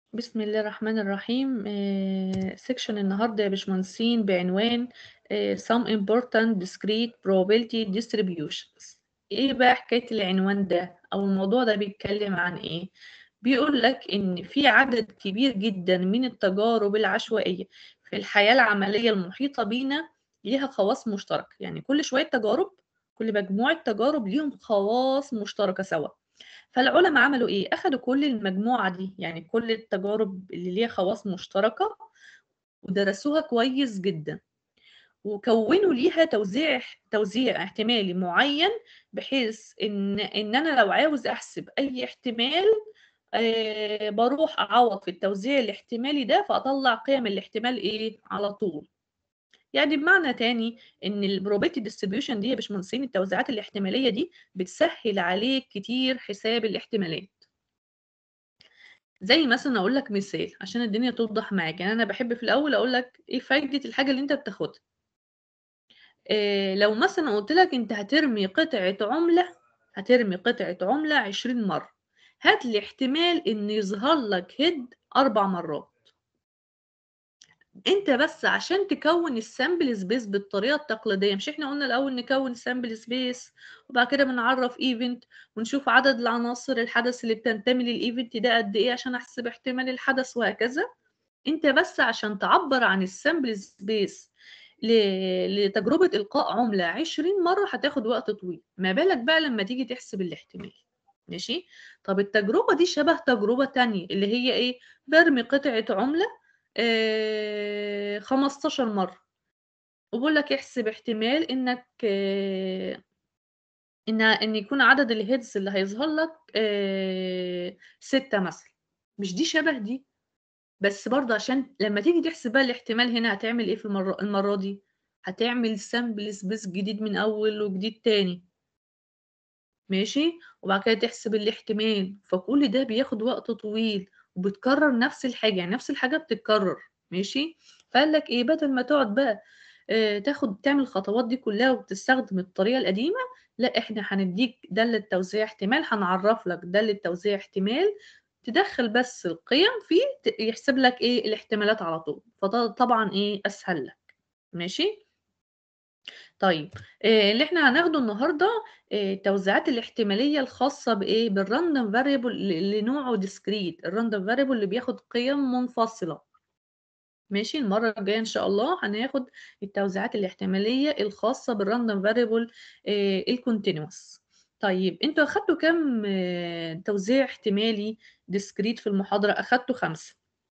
بسم الله الرحمن الرحيم آآ section النهارده يا باشمهندسين بعنوان آآ some important discrete probability distributions إيه بقى حكاية العنوان ده أو الموضوع ده بيتكلم عن إيه؟ بيقول لك إن في عدد كبير جدًا من التجارب العشوائية في الحياة العملية المحيطة بينا ليها خواص مشتركة، يعني كل شوية تجارب كل مجموعة تجارب ليهم خواص مشتركة سوا. فالعُلما عملوا إيه، أخدوا كل المجموعة دي، يعني كل التجارب اللي ليها خواص مشتركة ودرسوها كويس جدًا، وكوّنوا ليها توزيع توزيع احتمالي معيّن، بحيث إن إن أنا لو عاوز أحسب أي احتمال آآ باروح أعوّض في التوزيع الاحتمالي ده، فأطلّع قيم الاحتمال إيه، على طول. يعني بمعنى تاني إن الprobability distribution دي يا باشمهندسين التوزيعات الاحتمالية دي بتسهّل عليك كتير حساب الاحتمالات. زي مثلًا أقول لك مثال عشان الدنيا توضح معاك، يعني أنا باحب في الأول أقول لك إيه فايدة الحاجة اللي أنت بتاخدها. آآ لو مثلًا قُلت لك أنت هترمي قطعة عُملة هترمي قطعة عُملة 20 مرّة، هات لي احتمال إن يظهر لك head 4 مرات. أنت بس عشان تكوّن الsample space بالطريقة التقليدية، مش إحنا قُلنا الأول نكوّن sample space وبعد كده بنعرّف event ونشوف عدد العناصر الحدث اللي بتنتمي للevent ده قد إيه عشان أحسب احتمال الحدث وهكذا؟ أنت بس عشان تعبّر عن الsample space ل لتجربة إلقاء عُملة 20 مرّة هتاخد وقت طويل، ما بالك بقى لمّا تيجي تحسب الاحتمال، ماشي؟ طَب التجربة دي شبه تجربة تانية اللي هي إيه، بارمي قطعة عُملة آآ 15 مرّة، وبيقول لك احسب احتمال إنك إن إن يكون عدد الheads اللي هيظهر لك آآ 6 مثلًا، مش دي شبه دي؟ بس برضه عشان لمّا تيجي تحسب بقى الاحتمال هنا هتعمل إيه في المرة المرّة دي؟ هتعمل sample space جديد من أول وجديد تاني. ماشي؟ وبعد كده تحسب الاحتمال، فكل ده بياخد وقت طويل وبتكرّر نفس الحاجة، يعني نفس الحاجة بتتكرّر ماشي؟ فقال لك إيه، بدل ما تقعد بقى آآ تاخد تعمل الخطوات دي كلّها وتستخدم الطريقة القديمة، لأ إحنا هندّيك دالة توزيع احتمال، هنعرّف لك دالة توزيع احتمال، تدخّل بس القيم فيه ت يحسب لك إيه، الاحتمالات على طول، فده طبعًا إيه، أسهل لك ماشي؟ طيب آآ اللي إحنا هناخده النهارده آآ التوزيعات الاحتمالية الخاصة بإيه، بالrandom variable ل لنوعه discrete الrandom variable اللي بياخد قيم منفصلة. ماشي، المرّة الجاية إن شاء الله هناخد التوزيعات الاحتمالية الخاصة بالrandom variable آآ الcontinuous. طيب أنتم أخدتوا كام توزيع احتمالي discrete في المحاضرة؟ أخدتوا 5.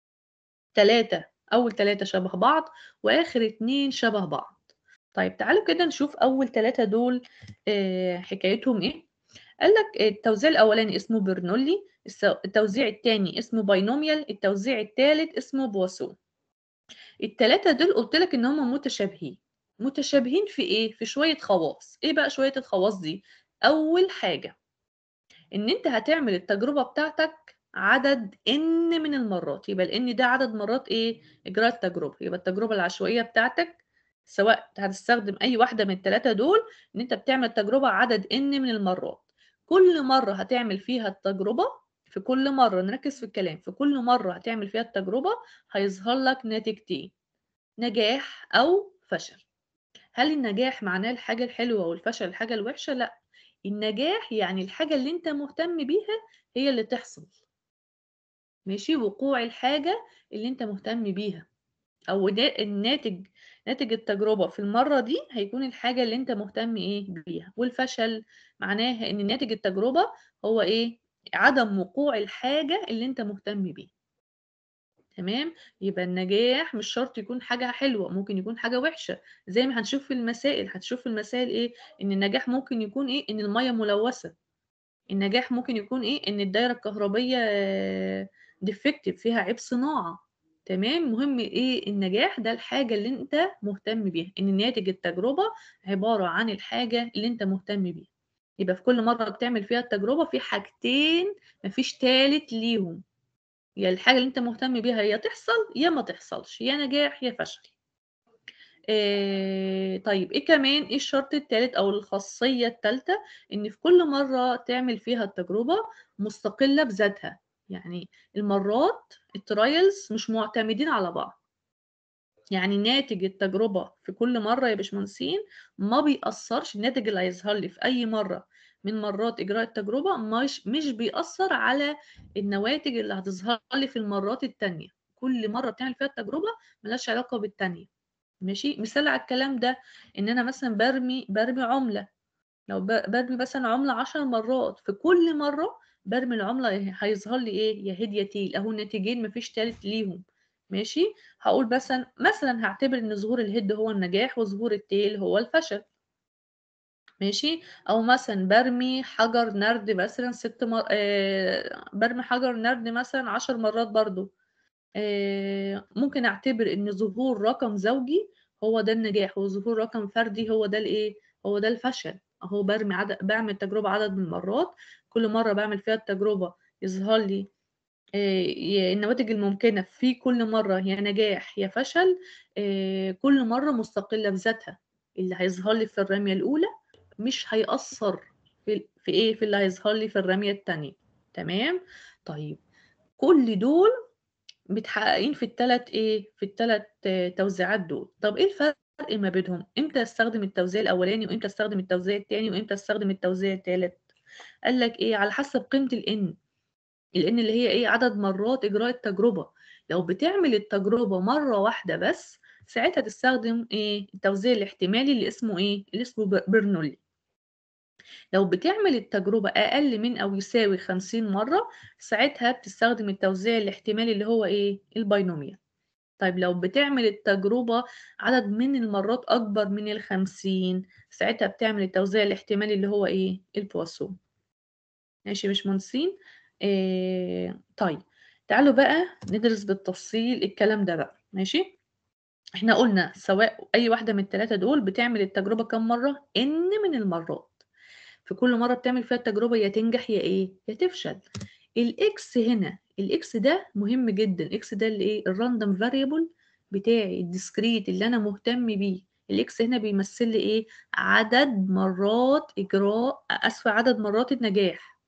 3 أول 3 شبه بعض وآخر 2 شبه بعض. طيب تعالوا كده نشوف أول 3 دول آآ حكايتهم إيه. قال لك التوزيع الأولاني اسمه برنولي، الس التوزيع التاني اسمه binomial، التوزيع التالت اسمه بواسون. ال3 دول قُلت لك إن هُم متشابهين. متشابهين في إيه؟ في شوية خواص. إيه بقى شوية الخواص دي؟ أول حاجة، إن أنت هتعمل التجربة بتاعتك عدد N من المرّات، يبقى الN ده عدد مرّات إيه، إجراء التجربة، يبقى التجربة العشوائية بتاعتك سواء هتستخدم أي واحدة من ال3 دول، إن أنت بتعمل تجربة عدد N من المرّات. كل مرّة هتعمل فيها التجربة في كل مرّة نركّز في الكلام، في كل مرّة هتعمل فيها التجربة هيظهر لك نتيجتين، نجاح أو فشل. هل النجاح معناه الحاجة الحلوة والفشل الحاجة الوحشة؟ لأ، النجاح يعني الحاجة اللي أنت مهتم بيها هي اللي تحصل. ماشي، وقوع الحاجة اللي أنت مهتم بيها، أو نا الناتج ناتج التجربة في المرّة دي هيكون الحاجة اللي أنت مهتم إيه، بيها، والفشل معناها إن ناتج التجربة هو إيه، عدم وقوع الحاجة اللي أنت مهتم بيها. تمام، يبقى النجاح مش شرط يكون حاجة حلوة، ممكن يكون حاجة وحشة، زي ما هنشوف في المسائل، هتشوف في المسائل إيه، إن النجاح ممكن يكون إيه، إن المَيّة ملوثة. النجاح ممكن يكون إيه، إن الدايرة الكهربية defective فيها عيب صناعة. تمام، مهم إيه، النجاح ده الحاجة اللي أنت مهتم بيها، إن ناتج التجربة عبارة عن الحاجة اللي أنت مهتم بيها. يبقى في كل مرّة بتعمل فيها التجربة في حاجتين ما فيش تالت ليهم، يا الحاجة اللي أنت مهتم بيها يا تحصل يا ما تحصلش، يا نجاح يا فشل. آآ طيب إيه كمان، إيه الشرط التالت أو الخاصية التالتة، إن في كل مرّة تعمل فيها التجربة مستقلة بذاتها، يعني المرات الtrials مش معتمدين على بعض. يعني ناتج التجربة في كل مرة يا باشمهندسين ما بيأثّرش الناتج اللي هيظهر لي في أي مرة من مرات إجراء التجربة مش مش بيأثّر على النواتج اللي هتظهر لي في المرات التانية، كل مرة بتعمل فيها التجربة ما لهاش علاقة بالتانية، ماشي؟ مثال على الكلام ده إن أنا مثلًا بارمي بارمي عُملة، لو ب بارمي مثلًا عُملة 10 مرات، في كل مرة بارمي العُملة ه هيظهر لي إيه، يا head يا tail أهو الناتجين ما فيش تالت ليهم، ماشي؟ هاقول مثلًا مثلًا هاعتبر إن ظهور الhead هو النجاح وظهور الtail هو الفشل. ماشي؟ أو مثلًا بارمي حجر نرد مثلًا 6 مر آآ بارمي حجر نرد مثلًا 10 مرات برضه، آآ ممكن أعتبر إن ظهور رقم زوجي هو ده النجاح، وظهور رقم فردي هو ده الإيه، هو ده الفشل، أهو بارمي عد باعمل التجربة عدد من المرات، كل مرة باعمل فيها التجربة يظهر لي آآ ي النواتج الممكنة في كل مرة يا نجاح يا فشل، آآ كل مرة مستقلة بذاتها، اللي هيظهر لي في الرمية الأولى مش هيأثّر في ال في إيه، في اللي هيظهر لي في الرمية التانية، تمام؟ طيب كل دول متحققين في ال3 إيه، في ال3 توزيعات دول، طب إيه الفرق ما بينهم؟ إمتى أستخدم التوزيع الأولاني وإمتى أستخدم التوزيع التاني وإمتى أستخدم التوزيع التالت؟ قال لك إيه، على حسب قيمة الN، الN اللي هي إيه، عدد مرات إجراء التجربة، لو بتعمل التجربة مرة واحدة بس، ساعتها تستخدم إيه، التوزيع الاحتمالي اللي اسمه إيه، اللي اسمه ب برنولي. لو بتعمل التجربة أقل من أو يساوي 50 مرة، ساعتها بتستخدم التوزيع الاحتمالي اللي هو إيه، الباينوميال. طيب لو بتعمل التجربة عدد من المرات أكبر من ال50 ساعتها بتعمل التوزيع الاحتمالي اللي هو إيه، البواسون. ماشي يا باشمهندسين؟ آآ طيب تعالوا بقى ندرس بالتفصيل الكلام ده بقى، ماشي؟ إحنا قُلنا سواء أي واحدة من ال3 دول بتعمل التجربة كام مرة؟ N من المرات. في كل مرة بتعمل فيها التجربة يا تنجح يا إيه، يا تفشل. الX هنا، الX ده مهم جدًا، X ده اللي إيه، الrandom variable بتاعي الdiscrete اللي أنا مهتم بيه، الX هنا بيمثل لي إيه، عدد مرات إجراء آسفة عدد مرات النجاح.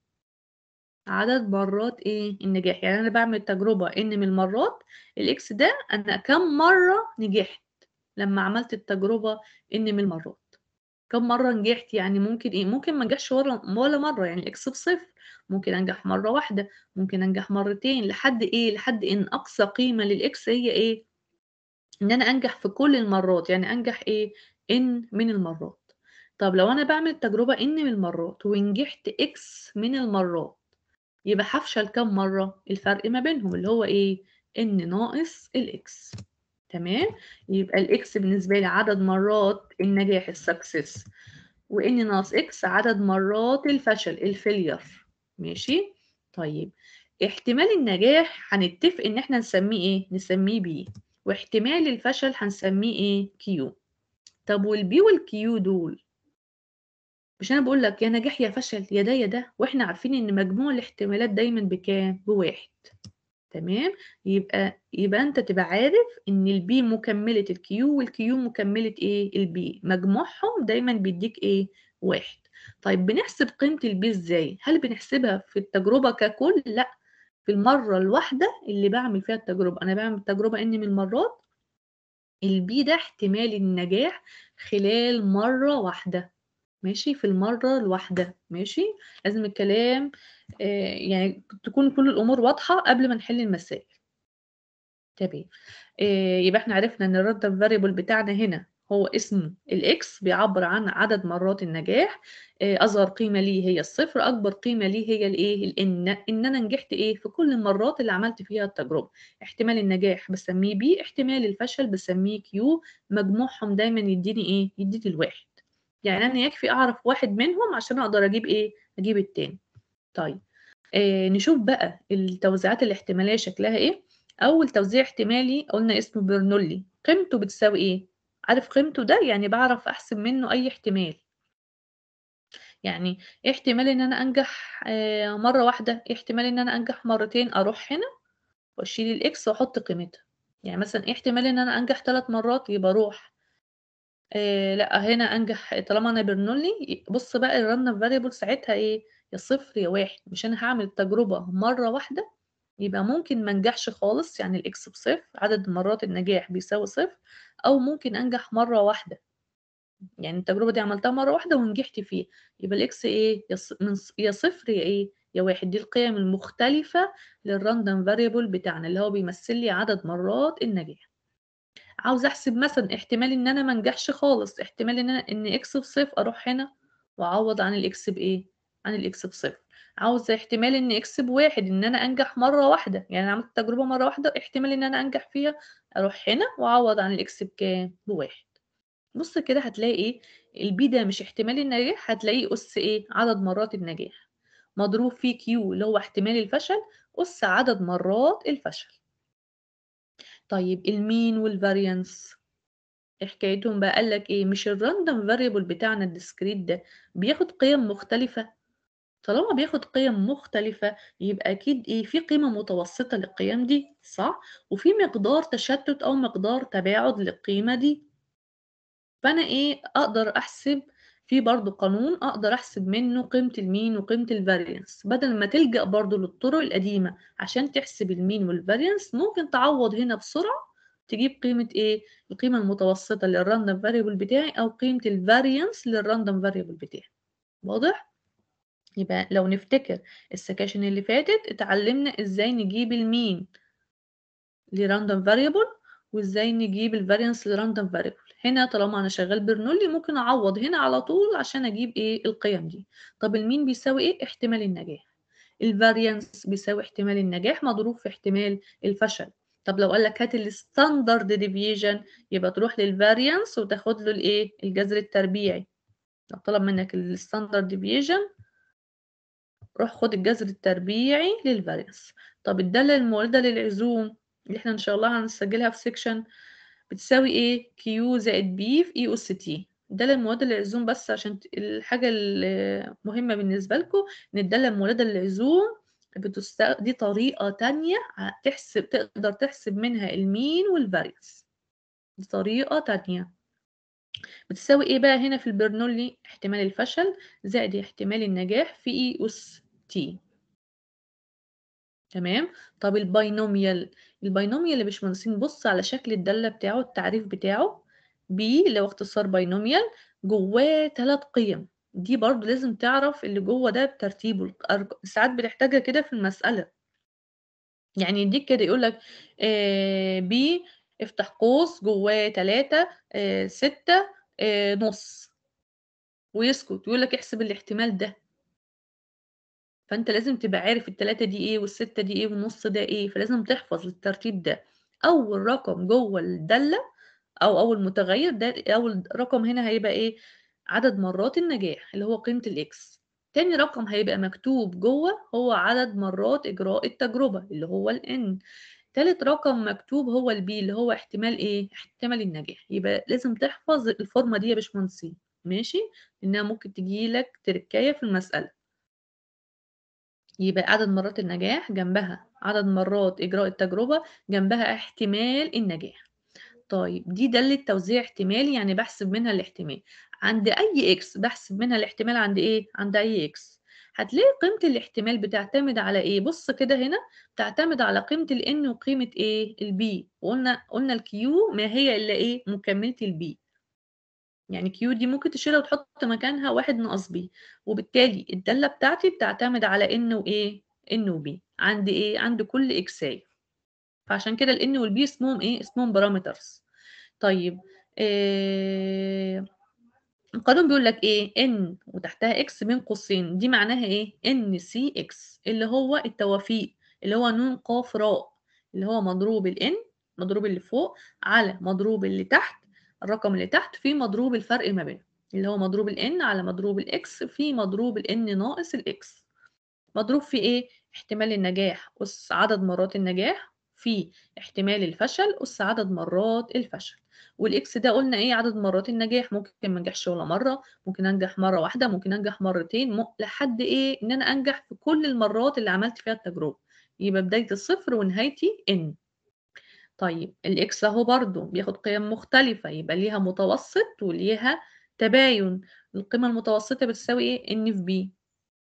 عدد مرات إيه، النجاح، يعني أنا باعمل تجربة N من المرات، الX ده أنا كام مرة نجحت لمّا عملت التجربة N من المرات. كام مرة نجحت يعني ممكن إيه، ممكن ما انجحش ولا ولا مرة يعني الX بصفر، ممكن أنجح مرة واحدة، ممكن أنجح مرتين، لحد إيه، لحد إن أقصى قيمة للX هي إيه، إن أنا أنجح في كل المرات، يعني أنجح إيه، N من المرات. طب لو أنا باعمل تجربة N من المرات ونجحت X من المرات، يبقى هافشل كام مرة؟ الفرق ما بينهم اللي هو إيه، N ناقص الX تمام؟ يبقى الX بالنسبة لي عدد مرات النجاح الsuccess وN ناقص X عدد مرات الفشل الfailure ماشي؟ طيب احتمال النجاح هنتفق إن إحنا نسميه إيه، نسميه B واحتمال الفشل هنسميه إيه، Q. طب والB والQ دول مش أنا باقول لك يا نجاح يا فشل، يا ده يا ده، وإحنا عارفين إن مجموع الاحتمالات دايمًا بكام؟ ب1 تمام؟ يبقى يبقى أنت تبقى عارف إن الB مكملة الQ والQ مكملة إيه، الB مجموعهم دايمًا بيديك إيه، 1 طيب بنحسب قيمة الB إزاي؟ هل بنحسبها في التجربة ككل؟ لأ، في المرة الواحدة اللي باعمل فيها التجربة، أنا باعمل التجربة N من المرات، الB ده احتمال النجاح خلال مرة واحدة. ماشي، في المرة الواحدة ماشي، لازم الكلام آآ يعني تكون كل الأمور واضحة قبل ما نحل المسائل. تمام، آآ يبقى إحنا عرفنا إن الrandom variable بتاعنا هنا هو اسمه الX بيعبّر عن عدد مرات النجاح، آآ أصغر قيمة ليه هي الصفر، أكبر قيمة ليه هي الإيه، الN إن أنا نجحت إيه، في كل المرات اللي عملت فيها التجربة. احتمال النجاح باسميه B، احتمال الفشل باسميه Q، مجموعهم دايمًا يدّيني إيه، يدّيني ال1. يعني أنا يكفي أعرف واحد منهم عشان أقدر أجيب إيه، أجيب التاني. طيب آآ نشوف بقى التوزيعات الاحتمالية شكلها إيه، أول توزيع احتمالي قُلنا اسمه برنولي، قيمته بتساوي إيه، عارف قيمته ده؟ يعني باعرف أحسب منه أي احتمال. يعني إيه احتمال إن أنا أنجح آآ مرة واحدة، إيه احتمال إن أنا أنجح مرتين، أروح هنا وأشيل الX وأحط قيمتها. يعني مثلًا إيه احتمال إن أنا أنجح 3 مرات، يبقى أروح آآ لأ، هنا أنجح طالما أنا برنولي بُص بقى الrandom variable ساعتها إيه، يا صفر يا 1 مش أنا هاعمل التجربة مرة واحدة، يبقى ممكن ما انجحش خالص يعني الإكس بصفر عدد مرات النجاح بيساوي صفر أو ممكن أنجح مرة واحدة يعني التجربة دي عملتها مرة واحدة ونجحت فيها يبقى الإكس إيه يا ص- من ص- يا صفر يا إيه يا واحد دي القيم المختلفة للراندوم فاريبل بتاعنا اللي هو بيمثل لي عدد مرات النجاح عاوز احسب مثلا احتمال ان انا ما انجحش خالص احتمال ان انا ان اكس بصفر اروح هنا واعوض عن الاكس بايه عن الاكس بصفر عاوز احتمال ان اكس بواحد ان انا انجح مره واحده يعني انا عملت تجربه مره واحده احتمال ان انا انجح فيها اروح هنا واعوض عن الاكس بكام بواحد بص كده هتلاقي ايه البي ده مش احتمال النجاح هتلاقيه اس ايه عدد مرات النجاح مضروب في كيو اللي هو احتمال الفشل اس عدد مرات الفشل طيب المين والفاريانس إيه حكايتهم بقى قال لك ايه مش الراندوم فاريبل بتاعنا الديسكريت ده بياخد قيم مختلفة طالما بياخد قيم مختلفة يبقى أكيد إيه في قيمة متوسطة للقيم دي صح؟ وفي مقدار تشتت أو مقدار تباعد للقيمة دي فأنا إيه أقدر أحسب في برضو قانون أقدر أحسب منه قيمة المين وقيمة الفاريانس بدل ما تلجأ برضو للطرق القديمة عشان تحسب المين والفاريانس ممكن تعوض هنا بسرعة تجيب قيمة إيه؟ القيمة المتوسطة للراندوم فاريبل بتاعي أو قيمة الفاريانس للراندوم فاريبل بتاعي واضح؟ يبقى لو نفتكر السكاشن اللي فاتت اتعلمنا ازاي نجيب المين لراندوم فاريبل وازاي نجيب الفاريانس لراندوم فاريبل هنا طالما انا شغال برنولي ممكن اعوض هنا على طول عشان اجيب ايه القيم دي طب المين بيساوي ايه احتمال النجاح الفاريانس بيساوي احتمال النجاح مضروب في احتمال الفشل طب لو قال لك هات الستاندرد ديفيجن يبقى تروح للفاريانس وتاخد له الايه الجذر التربيعي لو طلب منك الستاندرد ديفيجن روح خد الجذر التربيعي للفاريانس طب الدالة الموردة للعزوم اللي احنا ان شاء الله هنسجلها في سيكشن بتساوي ايه كيو زائد بي في اي اس تي الدالة الموردة للعزوم بس عشان الحاجة المهمة بالنسبة لكم ان الدالة الموردة للعزوم بتست... دي طريقة تانية تحسب تقدر تحسب منها المين والفاريانس دي طريقة تانية بتساوي ايه بقى هنا في البرنولي احتمال الفشل زائد احتمال النجاح في اي اس تي تمام طب الباينوميال الباينوميال اللي باشمهندسين بص على شكل الدالة بتاعه التعريف بتاعه بي اللي هو اختصار باينوميال جواه ثلاث قيم دي برضو لازم تعرف اللي جوه ده بترتيبه ساعات بنحتاجها كده في المسألة يعني يديك كده يقول لك آه بي افتح قوس جواه تلاتة آه ستة آه نص ويسكت يقول لك احسب الاحتمال ده فانت لازم تبقى عارف التلاتة دي ايه والستة دي ايه والنص ده ايه فلازم تحفظ الترتيب ده اول رقم جوه الدالة او اول متغير ده اول رقم هنا هيبقى ايه عدد مرات النجاح اللي هو قيمة الاكس تاني رقم هيبقى مكتوب جوه هو عدد مرات اجراء التجربة اللي هو الان تالت رقم مكتوب هو البي اللي هو احتمال ايه احتمال النجاح يبقى لازم تحفظ الفورمة دي يا باشمهندسين ماشي انها ممكن تجيلك تركاية في المسألة يبقى عدد مرات النجاح جنبها عدد مرات إجراء التجربة جنبها احتمال النجاح طيب دي دالة توزيع احتمالي يعني بحسب منها الاحتمال عند أي إكس بحسب منها الاحتمال عند إيه؟ عند أي إكس هتلاقي قيمة الاحتمال بتعتمد على إيه؟ بص كده هنا بتعتمد على قيمة ال N وقيمة إيه؟ البي وقلنا قلنا الكيو ما هي إلا إيه؟ مكملة البي يعني كيو دي ممكن تشيلها وتحط مكانها واحد ناقص بي وبالتالي الدالة بتاعتي بتعتمد على ان وايه ان وبي عند ايه عند كل اكساي فعشان كده الان والبي اسمهم ايه اسمهم بارامترز طيب إيه القانون بيقول لك ايه ان وتحتها اكس بين قوسين دي معناها ايه ان سي اكس اللي هو التوافيق اللي هو نون قاف راء اللي هو مضروب الان مضروب اللي فوق على مضروب اللي تحت الرقم اللي تحت في مضروب الفرق ما بينهم اللي هو مضروب الان على مضروب الاكس في مضروب الان ناقص الاكس مضروب في ايه احتمال النجاح أس عدد مرات النجاح في احتمال الفشل أس عدد مرات الفشل والاكس ده قلنا ايه عدد مرات النجاح ممكن ما انجحش ولا مره ممكن انجح مره واحده ممكن انجح مرتين م... لحد ايه ان انا انجح في كل المرات اللي عملت فيها التجربه يبقى بدايه الصفر ونهايتي ان طيب الاكس اهو برضو بياخد قيم مختلفة يبقى ليها متوسط وليها تباين القيمة المتوسطة بتساوي ايه ان في بي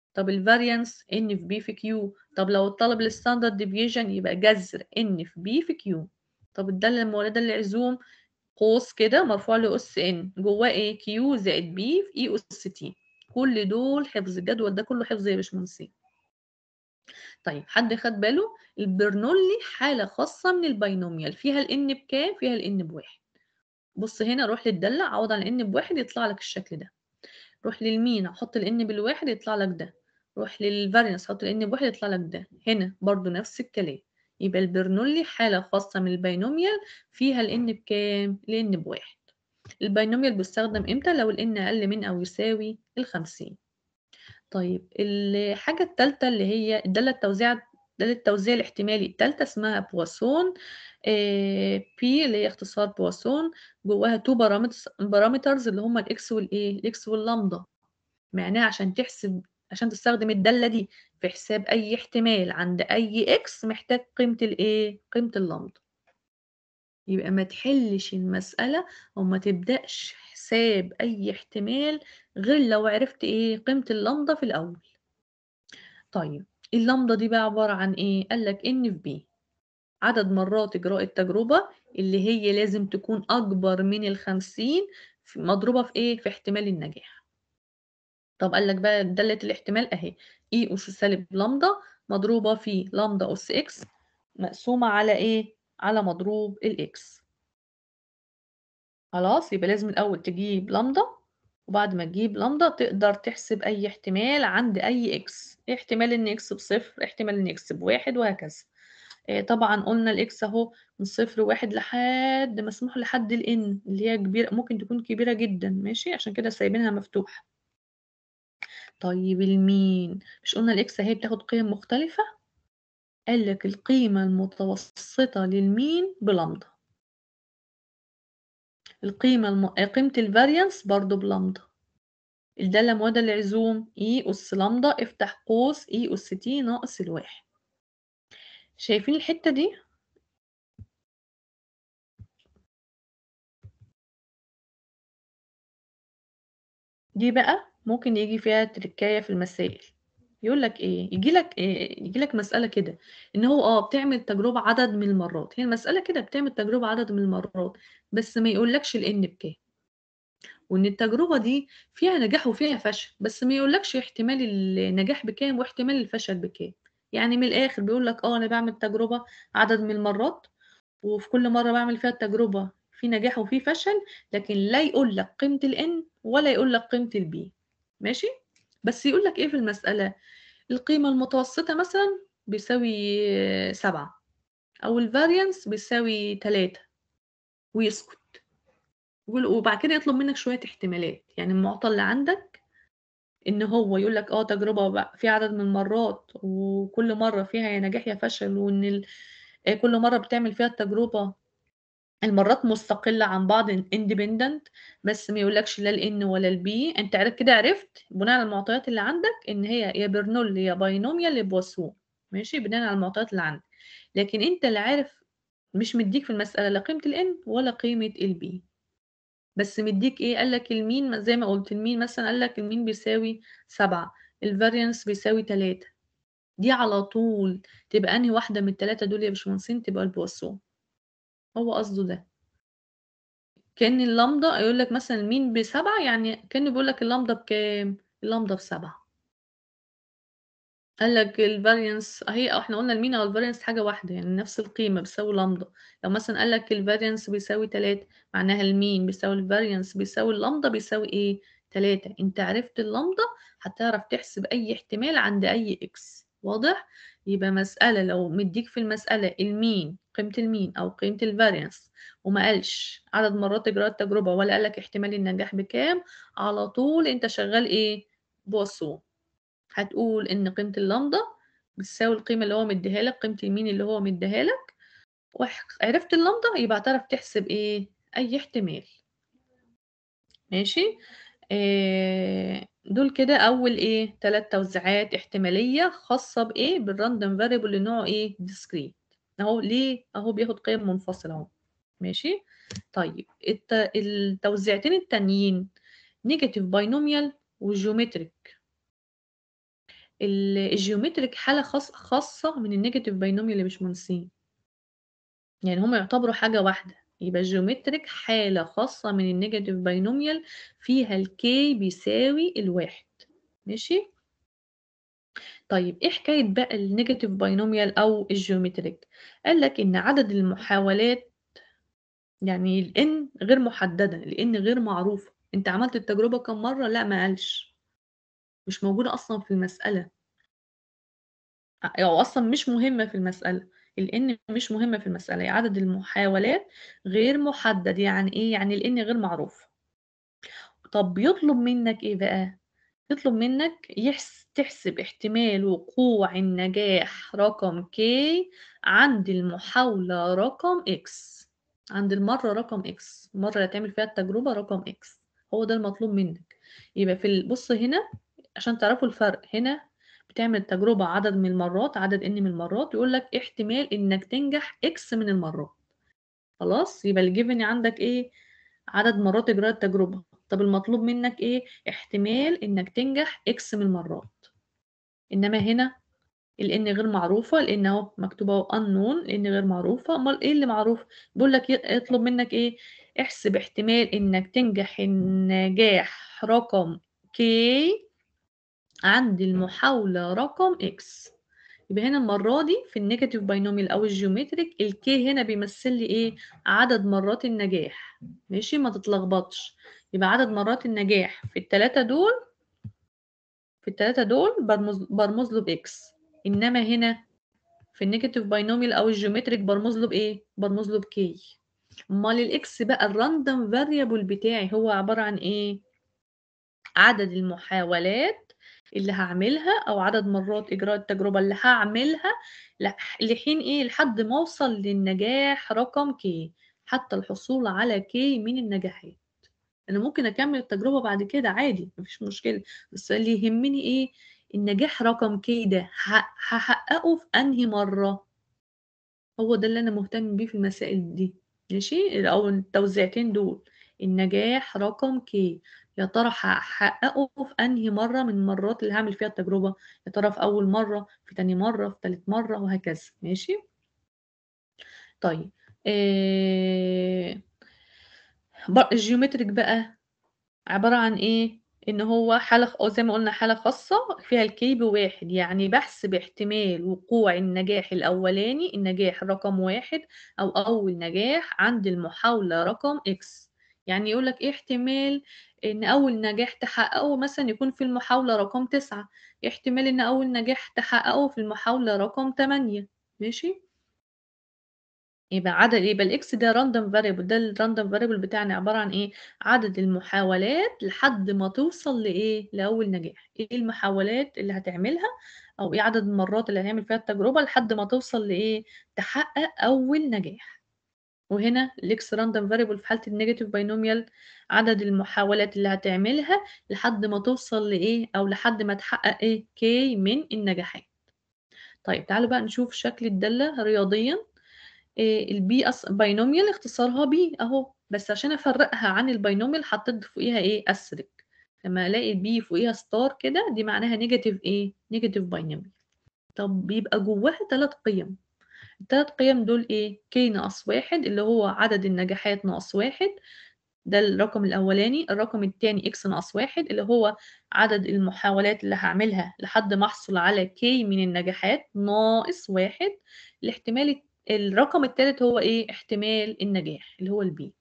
طب الفاريانس ان في بي في كيو طب لو الطلب الستاندرد ديفيجن يبقى جذر ان في بي في كيو طب الداله المولده للعزوم قوس كده مرفوع له اس ان جواه ايه كيو زائد بي في اي اس تي كل دول حفظ الجدول ده كله حفظ يا باشمهندسين طيب حد خد باله البرنولي حاله خاصه من الباينوميال فيها الان بكام فيها الان بواحد بص هنا روح للداله عوض عن الان بواحد يطلع لك الشكل ده روح للمين حط الان بالواحد يطلع لك ده روح للفاريانس حط الان بواحد يطلع لك ده هنا برضو نفس الكلام يبقى البرنولي حالة خاصة من الباينوميال فيها الان بكام الان بواحد الباينوميال بيستخدم امتى لو الان اقل من او يساوي الخمسين طيب الحاجة التالتة اللي هي الدالة التوزيع دالة التوزيع الاحتمالي التالتة اسمها بواسون بي اللي هي اختصار بواسون جواها تو بارامترز اللي هما الاكس والايه الاكس واللامدا معناها عشان تحسب عشان تستخدم الدالة دي في حساب أي احتمال عند أي إكس محتاج قيمة الإيه؟ قيمة اللامدا يبقى ما تحلش المسألة أو ما تبدأش حساب أي احتمال غير لو عرفت إيه؟ قيمة اللامدا في الأول طيب اللامدا دي بقى عبارة عن إيه؟ قالك إن في بي عدد مرات إجراء التجربة اللي هي لازم تكون أكبر من الخمسين مضروبة في إيه؟ في احتمال النجاح طب قال لك بقى دالة الاحتمال اهي اي اس سالب لامدا مضروبة في لامدا اس اكس مقسومة على ايه؟ على مضروب الاكس خلاص يبقى لازم الأول تجيب لامدا وبعد ما تجيب لامدا تقدر تحسب أي احتمال عند أي اكس احتمال إن اكس بصفر احتمال إن اكس بواحد وهكذا إيه طبعا قلنا الاكس اهو من صفر واحد لحد مسموح لحد الان اللي هي كبيرة ممكن تكون كبيرة جدا ماشي عشان كده سايبينها مفتوحة طيب المين مش قلنا الاكس اهي بتاخد قيم مختلفة قال لك القيمة المتوسطة للمين بلامدا القيمة الم... قيمة الفاريانس برضو بلامدا الدالة موادة للعزوم اي اس لامدا افتح قوس اي اس تي ناقص الواحد شايفين الحتة دي دي بقى ممكن يجي فيها تركاية في المسائل يقول لك ايه يجي لك إيه يجي لك مسألة كده ان هو اه بتعمل تجربة عدد من المرات هي المسألة كده بتعمل تجربة عدد من المرات بس ما يقولكش الان بكام وان التجربة دي فيها نجاح وفيها فشل بس ما يقولكش احتمال النجاح بكام واحتمال الفشل بكام يعني من الاخر بيقول لك اه انا بعمل تجربة عدد من المرات وفي كل مرة بعمل فيها التجربة في نجاح وفي فشل لكن لا يقول لك قيمة الان ولا يقول لك قيمة البي ماشي بس يقول لك ايه في المسألة القيمة المتوسطة مثلا بيساوي سبعة أو الفاريانس بيساوي تلاتة ويسكت وبعد كده يطلب منك شوية احتمالات يعني المعطى اللي عندك إن هو يقول لك اه تجربة في عدد من المرات وكل مرة فيها يا نجاح يا فشل وإن ال... كل مرة بتعمل فيها التجربة المرات مستقلة عن بعض اندبندنت بس ما يقولكش لا الان ولا البي انت عرفت كده عرفت بناء على المعطيات اللي عندك ان هي يا برنول يا باينوميال يا بواسون ماشي بناء على المعطيات اللي عندك لكن انت اللي عارف مش مديك في المسألة لا قيمة الان ولا قيمة البي بس مديك ايه قال لك المين زي ما قلت المين مثلا قال لك المين بيساوي سبعة الفاريانس بيساوي تلاتة دي على طول تبقى انهي واحدة من التلاتة دول يا باشمهندسين تبقى البواسون هو قصده ده كان اللامدا يقول لك مثلا مين بسبعة يعني كان بيقول لك اللامدا بكام اللامدا بسبعة قال لك الفاريانس اهي احنا قلنا المين او الفاريانس حاجة واحدة يعني نفس القيمة بتساوي لامدا لو مثلا قال لك الفاريانس بيساوي تلاتة معناها المين بيساوي الفاريانس بيساوي اللامدا بيساوي ايه تلاتة انت عرفت اللامدا هتعرف تحسب اي احتمال عند اي اكس واضح يبقى مسألة لو مديك في المسألة المين قيمة المين أو قيمة الفاريانس وما قالش عدد مرات إجراء التجربة ولا قالك احتمال النجاح بكام على طول أنت شغال إيه بواسون هتقول إن قيمة اللامدا بتساوي القيمة اللي هو مديها لك قيمة المين اللي هو مديها لك وعرفت اللامدا يبقى هتعرف تحسب إيه أي احتمال ماشي آه دول كده اول ايه ثلاث توزيعات احتماليه خاصه بايه بالراندوم فاريبل اللي نوعه ايه ديسكريت اهو ليه اهو بياخد قيم منفصله اهو ماشي طيب الت... التوزيعتين التانيين نيجاتيف باينوميال وجيومتريك ال الgeometric حالة خاص خاصة من الnegative binomial يا باشمهندسين. يعني هُم يعتبروا حاجة واحدة، يبقى الgeometric حالة خاصة من الnegative binomial فيها الk بيساوي الواحد ماشي؟ طيب إيه حكاية بقى الnegative binomial أو الgeometric؟ قال لك إن عدد المحاولات يعني الN غير محددة، الN غير معروفة، أنت عملت التجربة كام مرّة؟ لأ ما قالش. مش موجودة أصلًا في المسألة. أ هو أصلًا مش مهمة في المسألة، الN مش مهمة في المسألة، هي عدد المحاولات غير محدد، يعني إيه؟ يعني الN غير معروف. طب بيطلب منك إيه بقى؟ يطلب منك يحس تحسب احتمال وقوع النجاح رقم K عند المحاولة رقم X، عند المَرّة رقم X، المَرّة اللي هتعمل فيها التجربة رقم X، هو ده المطلوب منك. يبقى في ال بُص هنا عشان تعرفوا الفرق، هنا بتعمل التجربة عدد من المرات، عدد N من المرات، يقول لك احتمال إنك تنجح X من المرات. خلاص؟ يبقى الgiven عندك إيه؟ عدد مرات إجراء التجربة. طب المطلوب منك إيه؟ احتمال إنك تنجح X من المرات. إنما هنا الN غير معروفة، الN أهو مكتوب أهو unknown الN غير معروفة، أمّال إيه اللي معروف؟ بيقول لك ي يطلب منك إيه؟ احسب احتمال إنك تنجح النجاح رقم K عند المحاولة رقم X. يبقى هنا المرة دي في الnegative binomial أو الgeometric الK هنا بيمثل لي إيه؟ عدد مرات النجاح، ماشي؟ ما تتلخبطش. يبقى عدد مرات النجاح في ال3 دول في ال3 دول بارمز بارمز له بX، إنما هنا في الnegative binomial أو الgeometric بارمز له بإيه؟ بارمز له بK. أمّال الX بقى الrandom variable بتاعي هو عبارة عن إيه؟ عدد المحاولات اللي هاعملها أو عدد مرات إجراء التجربة اللي هاعملها لح لحين إيه؟ لحد ما أوصل للنجاح رقم K، حتى الحصول على K من النجاحات. أنا ممكن أكمّل التجربة بعد كده عادي، ما فيش مشكلة، بس اللي يهمني إيه؟ النجاح رقم K ده ه هاحققه في أنهي مرّة؟ هو ده اللي أنا مهتم بيه في المسائل دي، ماشي؟ أو التوزيعتين دول، النجاح رقم K يا ترى هاحققه في أنهي مرّة من المرات اللي هاعمل فيها التجربة؟ يا ترى في أول مرّة، في تاني مرّة، في تالت مرّة وهكذا، ماشي؟ طيب آآ ب الgeometric بقى عبارة عن إيه؟ إن هو حالة خ زي ما قُلنا حالة خاصة فيها الK بواحد، يعني باحسب احتمال وقوع النجاح الأولاني، النجاح رقم 1 أو أول نجاح عند المحاولة رقم X. يعني يقول لك إيه احتمال إن أول نجاح تحققه مثلًا يكون في المحاولة رقم 9، احتمال إن أول نجاح تحققه في المحاولة رقم 8 ماشي؟ يبقى عدد يبقى الX ده random variable ده الrandom variable بتاعنا عبارة عن إيه؟ عدد المحاولات لحد ما توصل لإيه؟ لأول نجاح. إيه المحاولات اللي هتعملها أو إيه عدد المرات اللي هنعمل فيها التجربة لحد ما توصل لإيه؟ تحقق أول نجاح. وهنا الX random variable في حالة الnegative binomial عدد المحاولات اللي هتعملها لحد ما توصل لإيه؟ أو لحد ما تحقق إيه؟ K من النجاحات. طيب تعالوا بقى نشوف شكل الدالة رياضيًا. آآ الB أص binomial اختصارها B أهو، بس عشان أفرّقها عن الbinomial حطيت فوقيها إيه؟ asterisk لمّا ألاقي B فوقيها star كده دي معناها negative إيه؟ negative binomial. طب بيبقى جواها 3 قِيَم، ال3 قِيَم دول إيه؟ K ناقص 1 اللي هو عدد النجاحات ناقص 1 ده الرقم الأولاني، الرقم التاني X ناقص 1 اللي هو عدد المحاولات اللي هاعملها لحد ما أحصل على K من النجاحات ناقص 1 الاحتمال الت الرقم التالت هو إيه؟ احتمال النجاح اللي هو الB.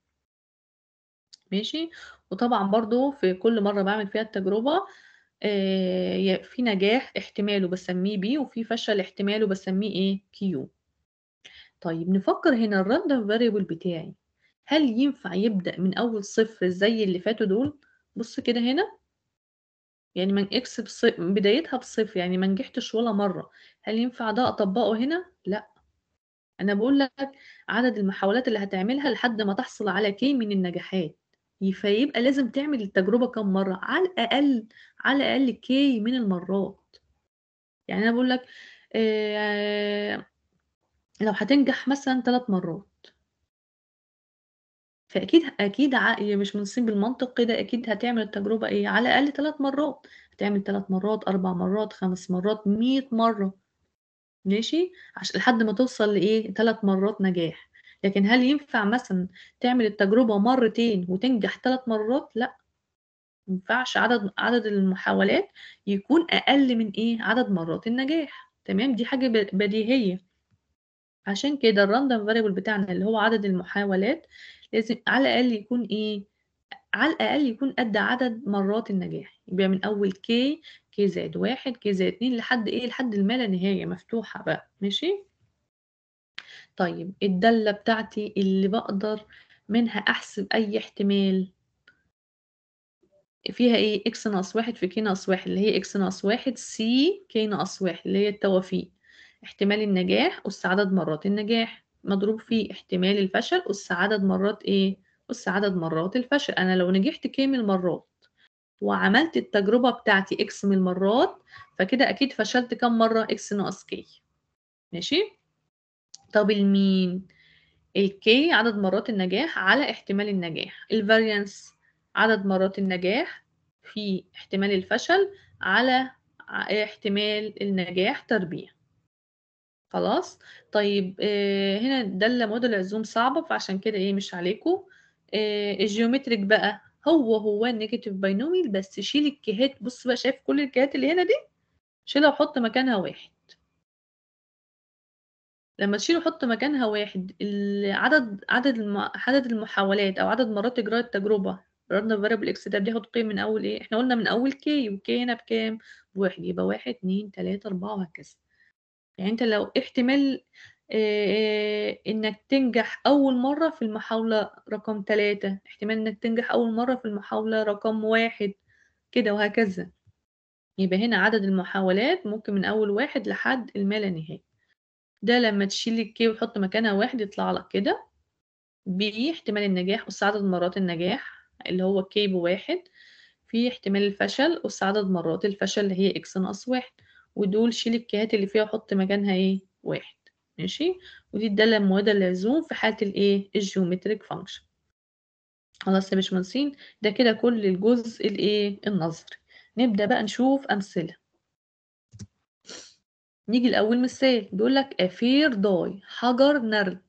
ماشي؟ وطبعًا برضه في كل مرّة باعمل فيها التجربة آآ ي في نجاح احتماله باسميه B وفي فشل احتماله باسميه إيه؟ Q. طيب نفكّر هنا الrandom variable بتاعي هل ينفع يبدأ من أول صفر زي اللي فاتوا دول؟ بُص كده هنا يعني من X بص بدايتها بصفر يعني ما نجحتش ولا مرّة، هل ينفع ده أطبّقه هنا؟ لأ. أنا باقول لك عدد المحاولات اللي هتعملها لحد ما تحصل على K من النجاحات، ي فيبقى لازم تعمل التجربة كام مرّة؟ على الأقل على الأقل K من المرات. يعني أنا باقول لك آآ لو هتنجح مثلًا 3 مرات. فأكيد أكيد ع يا باشمهندسين بالمنطق كده أكيد هتعمل التجربة إيه؟ على الأقل 3 مرات، هتعمل 3 مرات 4 مرات 5 مرات 100 مرة ماشي عش لحد ما توصل لإيه 3 مرات نجاح لكن هل ينفع مثلًا تعمل التجربة مرتين وتنجح 3 مرات لأ. ما ينفعش عدد عدد المحاولات يكون أقل من إيه عدد مرات النجاح تمام دي حاجة ب بديهية. عشان كده الrandom variable بتاعنا اللي هو عدد المحاولات لازم على الأقل يكون إيه على الأقل يكون قد عدد مرات النجاح يبقى من أول k k زائد 1 k زائد 2 لحد إيه لحد الما لا نهاية مفتوحة بقى ماشي. طيب الدالة بتاعتي اللي باقدر منها أحسب أي احتمال. فيها إيه x ناقص 1 في k ناقص 1 اللي هي x ناقص 1 c k ناقص 1 اللي هي التوافيق. احتمال النجاح أُس عدد مرات النجاح مضروب في احتمال الفشل أُس عدد مرات إيه أُس عدد مرات الفشل أنا لو نجحت k من المرات وعملت التجربة بتاعتي x من المرات فكده أكيد فشلت كام مرة x ناقص k ماشي. طب الmean الk عدد مرات النجاح على احتمال النجاح الvariance عدد مرات النجاح في احتمال الفشل على ع احتمال النجاح تربيع. خلاص طيب آآ هنا الدالة موديل العزوم صعبة فعشان كده إيه مش عليكم آآ الgeometric بقى هو، هو الnegative binomial بس شيل الكيهات بُص بقى شايف كل الكيهات اللي هنا دي شيلها وحُط مكانها 1. لمّا تشيل وحُط مكانها 1 ال عدد عدد الم عدد المحاولات أو عدد مرات إجراء التجربة random variable x ده بياخد قيم من أول إيه إحنا قُلنا من أول k والk هنا بكام؟ ب1 يبقى 1 2 3 4 وهكذا. يعني أنت لو احتمال آآ إنك تنجح أول مرة في المحاولة رقم 3 احتمال إنك تنجح أول مرة في المحاولة رقم 1 كده وهكذا. يبقى هنا عدد المحاولات ممكن من أول 1 لحد الما لا نهاية. ده لمّا تشيل الk وتحط مكانها 1 يطلع لك كده b احتمال النجاح أُس عدد مرات النجاح اللي هو k ب1 في احتمال الفشل أُس عدد مرات الفشل اللي هي x ناقص 1 ودول شيل الكيهات اللي فيها وحُط مكانها إيه 1 ماشي. ودي الدالة الموازية للعزوم في حالة الإيه الgeometric function. خلاص يا باشمهندسين ده كده كل الجزء الإيه النظري. نبدأ بقى نشوف أمثلة. نيجي لأول مثال بيقول لك a fair die حجر نرد.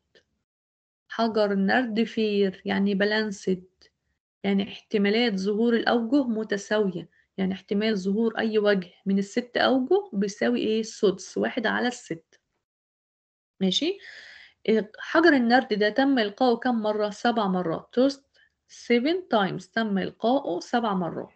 حجر نرد fair يعني balanced يعني احتمالات ظهور الأوجه متساوية، يعني احتمال ظهور أي وجه من ال6 أوجه بيساوي إيه السُدس 1 على ال6. ماشي. آآ حجر النرد ده تم إلقاؤه كام مرة؟ 7 مرات tossed 7 times تم إلقاؤه 7 مرات.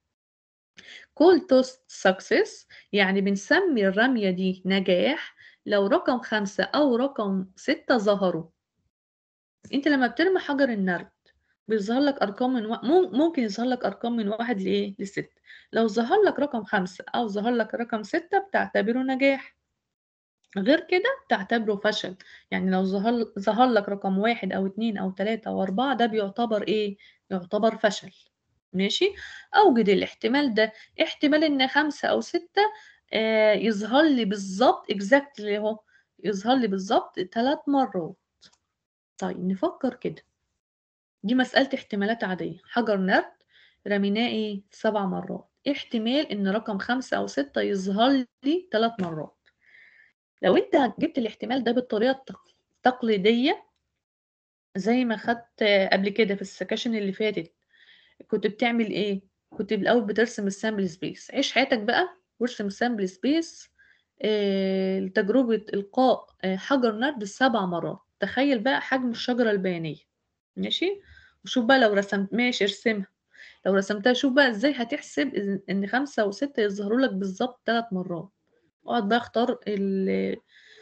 call tossed success يعني بنسمي الرمية دي نجاح لو رقم 5 أو رقم 6 ظهروا. أنت لمّا بترمي حجر النرد بيظهر لك أرقام من و مم ممكن يظهر لك أرقام من 1 لإيه ل6 لو ظهر لك رقم 5 أو ظهر لك رقم 6 بتعتبره نجاح. غير كده تعتبره فشل، يعني لو ظهر ظهر لك رقم 1 أو 2 أو 3 أو 4 ده بيعتبر إيه يعتبر فشل. ماشي. أوجد الاحتمال ده احتمال إن 5 أو 6 آآ يظهر لي بالضبط exactly أهو يظهر لي بالضبط 3 مرات. طيب نفكر كده. دي مسألة احتمالات عادية، حجر نرد رميناه إيه 7 مرات، احتمال إن رقم 5 أو 6 يظهر لي 3 مرات. لو أنت جبت الاحتمال ده بالطريقة التق التقليدية زي ما خدت قبل كده في السكاشن اللي فاتت، كنت بتعمل إيه؟ كنت الأول بترسم الsample space عيش حياتك بقى وارسم sample space آآ لتجربة إلقاء آآ حجر نرد 7 مرات، تخيل بقى حجم الشجرة البيانية ماشي، وشوف بقى لو رسمت ماشي ارسمها، لو رسمتها شوف بقى إزاي هتحسب إن إن 5 و6 يظهروا لك بالضبط 3 مرات. اقعد بقى اختار ال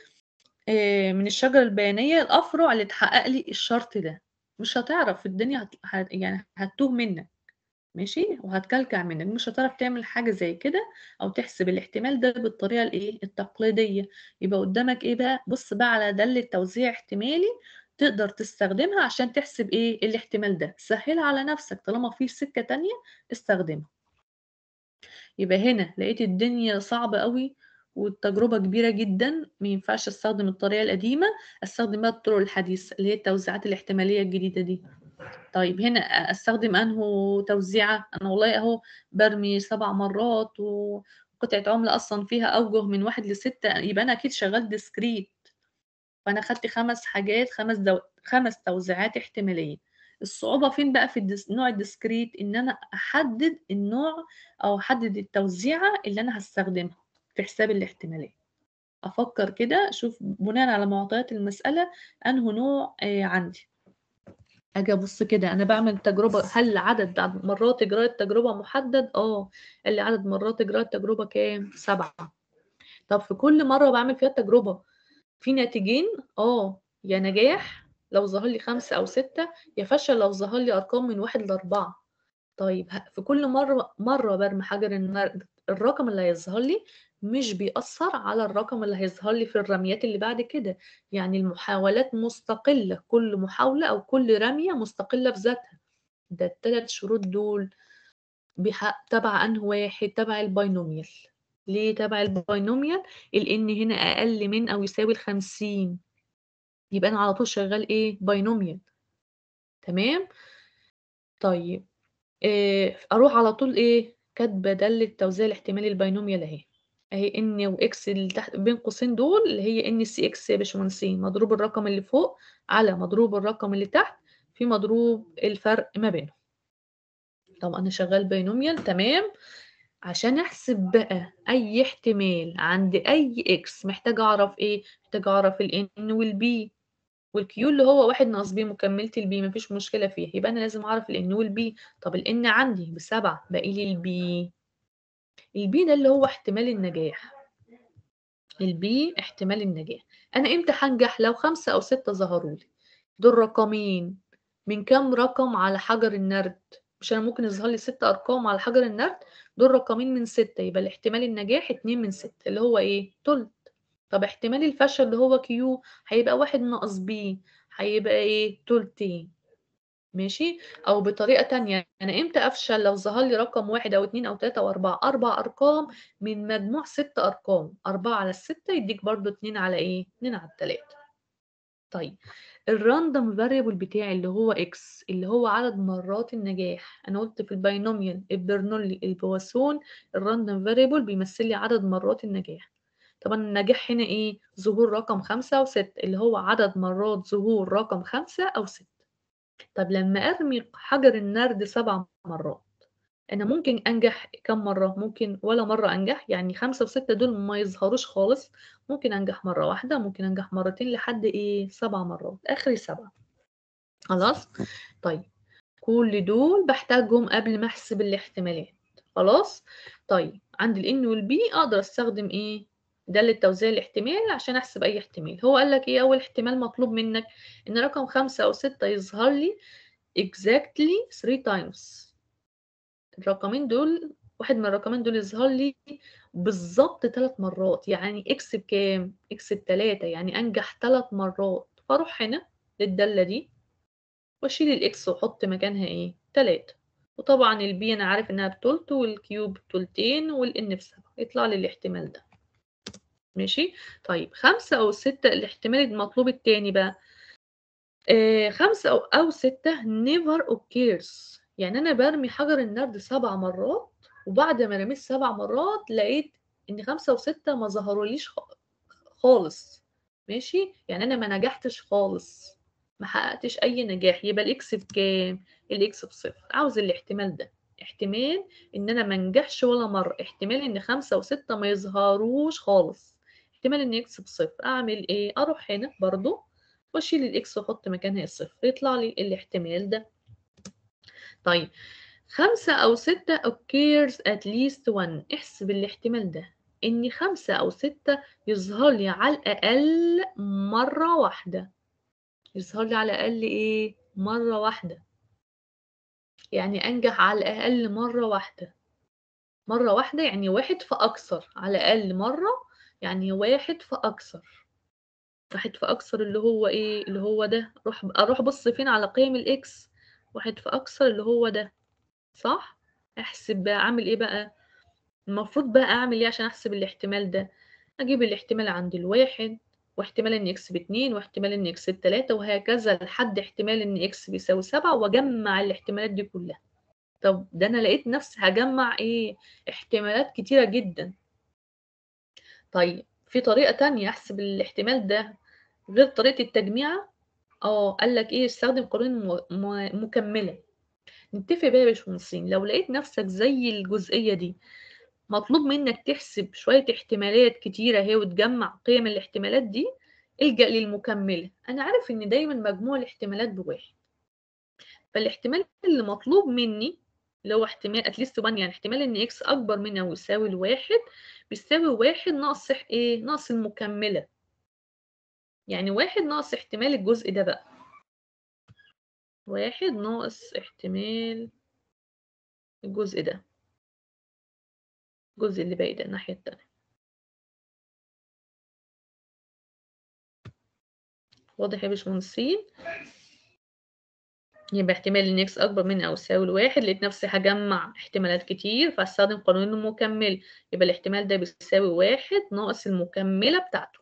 آآ من الشجرة البيانية الأفرع اللي تحقق لي الشرط ده، مش هتعرف الدنيا هت ه يعني هتتوه منك ماشي، وهتكلكع منك، مش هتعرف تعمل حاجة زي كده أو تحسب الاحتمال ده بالطريقة الإيه التقليدية، يبقى قدامك إيه بقى بُص بقى على دالة توزيع احتمالي تقدر تستخدمها عشان تحسب إيه الاحتمال ده، سهّلها على نفسك طالما في سكة تانية استخدمها. يبقى هنا لقيت الدنيا صعبة أوي والتجربة كبيرة جدًا، ما ينفعش أستخدم الطريقة القديمة، أستخدم بقى الطرق الحديثة اللي هي التوزيعات الاحتمالية الجديدة دي. طيب هنا استخدم انه توزيعة انا والله اهو برمي سبع مرات وقطعة عملة اصلا فيها اوجه من واحد لستة يبقى انا اكيد شغال ديسكريت فانا خدت خمس حاجات خمس دو... خمس توزيعات احتمالية الصعوبة فين بقى في الدس... نوع الديسكريت ان انا احدد النوع او احدد التوزيعة اللي انا هستخدمها في حساب الاحتمالية افكر كده اشوف بناء على معطيات المسألة انه نوع آه عندي اجي ابص كده انا بعمل تجربه هل عدد مرات اجراء التجربه محدد اه قال لي عدد مرات اجراء التجربه كام سبعة طب في كل مره بعمل فيها التجربه في ناتجين اه يا نجاح لو ظهر لي خمسة أو ستة يا فشل لو ظهر لي أرقام من واحد لأربعة طيب في كل مرة مرة برمي حجر النرد الرقم اللي هيظهر لي مش بيأثر على الرقم اللي هيظهر لي في الرميات اللي بعد كده يعني المحاولات مستقلة كل محاولة أو كل رمية مستقلة بذاتها ده التلات شروط دول بحق تبع أنه واحد تبع الباينوميال ليه تبع الباينوميال لأن هنا أقل من أو يساوي الخمسين يبقى أنا على طول شغال إيه باينوميال تمام طيب إيه أروح على طول إيه كاتبة دالة توزيع الاحتمالي الباينوميال أهي اهي ان واكس اللي تحت بين قوسين دول اللي هي ان سي اكس يا باشمهندسين مضروب الرقم اللي فوق على مضروب الرقم اللي تحت في مضروب الفرق ما بينهم طب انا شغال بينوميال تمام عشان احسب بقى اي احتمال عند اي اكس محتاجه اعرف ايه محتاجه اعرف الان والبي والكيو اللي هو واحد ناقص بي مكملة البي مفيش مشكلة فيها يبقى أنا لازم أعرف الإن والبي طب الإن عندي بسبعة باقي لي البي البي ده اللي هو احتمال النجاح البي احتمال النجاح انا امتى هنجح لو خمسة او ستة ظهروا لي دول رقمين من كام رقم على حجر النرد مش انا ممكن يظهر لي ست ارقام على حجر النرد دول رقمين من ستة يبقى الاحتمال النجاح اتنين من ستة اللي هو ايه تلت طب احتمال الفشل اللي هو كيو هيبقى واحد ناقص بي هيبقى ايه تلتين ماشي او بطريقه تانية انا امتى افشل لو ظهر لي رقم واحد او اتنين او تلاته او اربعه اربع ارقام من مجموع ست ارقام اربعه على السته يديك برضو اتنين على ايه اتنين على التلاته طيب الراندوم فاريبل بتاعي اللي هو اكس اللي هو عدد مرات النجاح انا قلت في الباينوميال البرنولي البواسون الراندوم فاريبل بيمثل لي عدد مرات النجاح طبعا النجاح هنا ايه ظهور رقم خمسة وستة اللي هو عدد مرات ظهور رقم خمسة او ستة طب لما ارمي حجر النرد سبع مرات انا ممكن انجح كم مرة ممكن ولا مرة انجح يعني خمسة وستة دول ما يظهروش خالص ممكن انجح مرة واحدة ممكن انجح مرتين لحد ايه سبع مرات اخري سبعة خلاص طيب كل دول بحتاجهم قبل ما احسب الاحتمالات خلاص طيب عند الان والبي اقدر استخدم ايه ده للتوزيع الاحتمال عشان احسب اي احتمال هو قال لك ايه اول احتمال مطلوب منك ان رقم خمسة او ستة يظهر لي exactly 3 times الرقمين دول واحد من الرقمين دول يظهر لي بالظبط ثلاث مرات يعني اكس بكام اكس بتلاتة يعني انجح ثلاث مرات فاروح هنا للدالة دي واشيل الاكس واحط مكانها ايه تلاتة وطبعا البي انا عارف انها بتلت والكيوب بتلتين والان بسبعة يطلع لي الاحتمال ده ماشي طيب خمسة أو ستة الاحتمال المطلوب التاني بقى آه خمسة أو, أو ستة never occurs يعني أنا برمي حجر النرد سبع مرات وبعد ما رميت سبع مرات لقيت إن خمسة وستة ما ظهروليش خالص ماشي يعني أنا ما نجحتش خالص ما حققتش أي نجاح يبقى الإكس بكام؟ الإكس بصفر عاوز الاحتمال ده احتمال إن أنا ما انجحش ولا مرة احتمال إن خمسة وستة ما يظهروش خالص احتمال ان اكس بصفر اعمل ايه اروح هنا برضو واشيل الاكس واحط مكانها الصفر يطلع لي الاحتمال ده طيب خمسة أو ستة occurs at least one احسب الاحتمال ده إن خمسة أو ستة يظهر لي على الأقل مرة واحدة يظهر لي على الأقل إيه؟ مرة واحدة يعني أنجح على الأقل مرة واحدة مرة واحدة يعني واحد فأكثر على الأقل مرة يعني واحد فأكثر واحد فأكثر اللي هو إيه اللي هو ده أروح أروح بص فين على قيم الإكس واحد فأكثر اللي هو ده صح أحسب بقى أعمل إيه بقى المفروض بقى أعمل إيه عشان أحسب الاحتمال ده أجيب الاحتمال عند الواحد واحتمال إن إكس ب2 واحتمال إن إكس ب3 وهكذا لحد احتمال إن إكس بيساوي 7 وأجمّع الاحتمالات دي كلّها. طب ده أنا لقيت نفسي هاجمّع إيه، احتمالات كتيرة جدًا. طيب في طريقة تانية أحسب الاحتمال ده غير طريقة التجميعة؟ آه، قال لك إيه، استخدم قانون م م مكمّلة. نتفق بقى يا باشمهندسين، لو لقيت نفسك زي الجزئية دي مطلوب منك تحسب شوية احتمالات كتيرة أهي وتجمّع قيم الاحتمالات دي، الجأ للمكمّلة. أنا عارف إن دايمًا مجموع الاحتمالات ب1. فالاحتمال اللي مطلوب منّي اللي هو احتمال at least 1 يعني احتمال إن إكس أكبر من أو يساوي ل1 بيساوي 1 ناقص اح إيه، ناقص المكمّلة. يعني 1 ناقص احتمال الجزء ده بقى. 1 ناقص احتمال الجزء ده. الجزء اللي باقي ده الناحية التانية. واضح يا باشمهندسين؟ يبقى احتمال إن إكس أكبر من أو يساوي ل1 لقيت نفسي هاجمّع احتمالات كتير فهاستخدم قانون المكمّلة، يبقى الاحتمال ده بيساوي 1 ناقص المكمّلة بتاعته.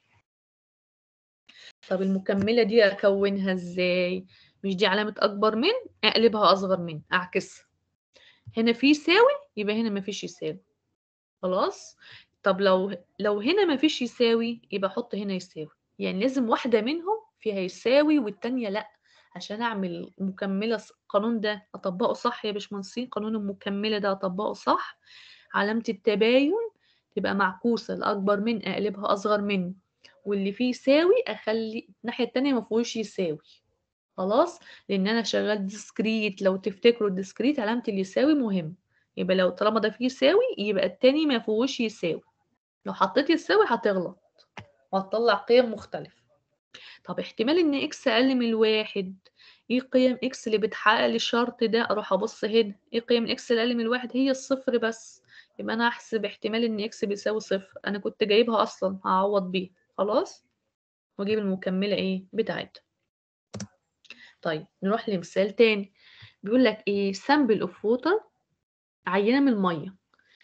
طب المكمّلة دي أكوّنها إزاي؟ مش دي علامة أكبر من، أقلبها أصغر من، أعكسها. هنا في يساوي يبقى هنا ما فيش يساوي. خلاص؟ طب لو لو هنا ما فيش يساوي يبقى أحط هنا يساوي، يعني لازم واحدة منهم فيها يساوي والتانية لأ، عشان أعمل مكمّلة ص القانون ده أطبّقه صح يا باشمهندسين، قانون المكمّلة ده أطبّقه صح، علامة التباين تبقى معكوسة، الأكبر من أقلبها أصغر من، واللي فيه يساوي أخلّي الناحية التانية ما فيهوش يساوي. خلاص؟ لإن أنا شغّال discrete لو تفتكروا الdiscrete علامة اليساوي مهمة، يبقى لو طالما ده فيه يساوي يبقى التاني ما فيهوش يساوي. لو حطيت يساوي هتغلط وهتطلّع قيم مختلفة. طب احتمال إن إكس أقل من ال1 إيه قيم إكس اللي بتحقق لي الشرط ده؟ أروح أبُص هنا، إيه قيم إكس اللي أقل من ال1 هي الصفر بس، يبقى أنا هاحسب احتمال إن إكس بيساوي صفر، أنا كنت جايبها أصلًا هاعوّض بيها، خلاص؟ وأجيب المكمّلة إيه، بتاعتها. طيب نروح لمثال تاني، بيقول لك إيه sample of water عينة من المَيّة.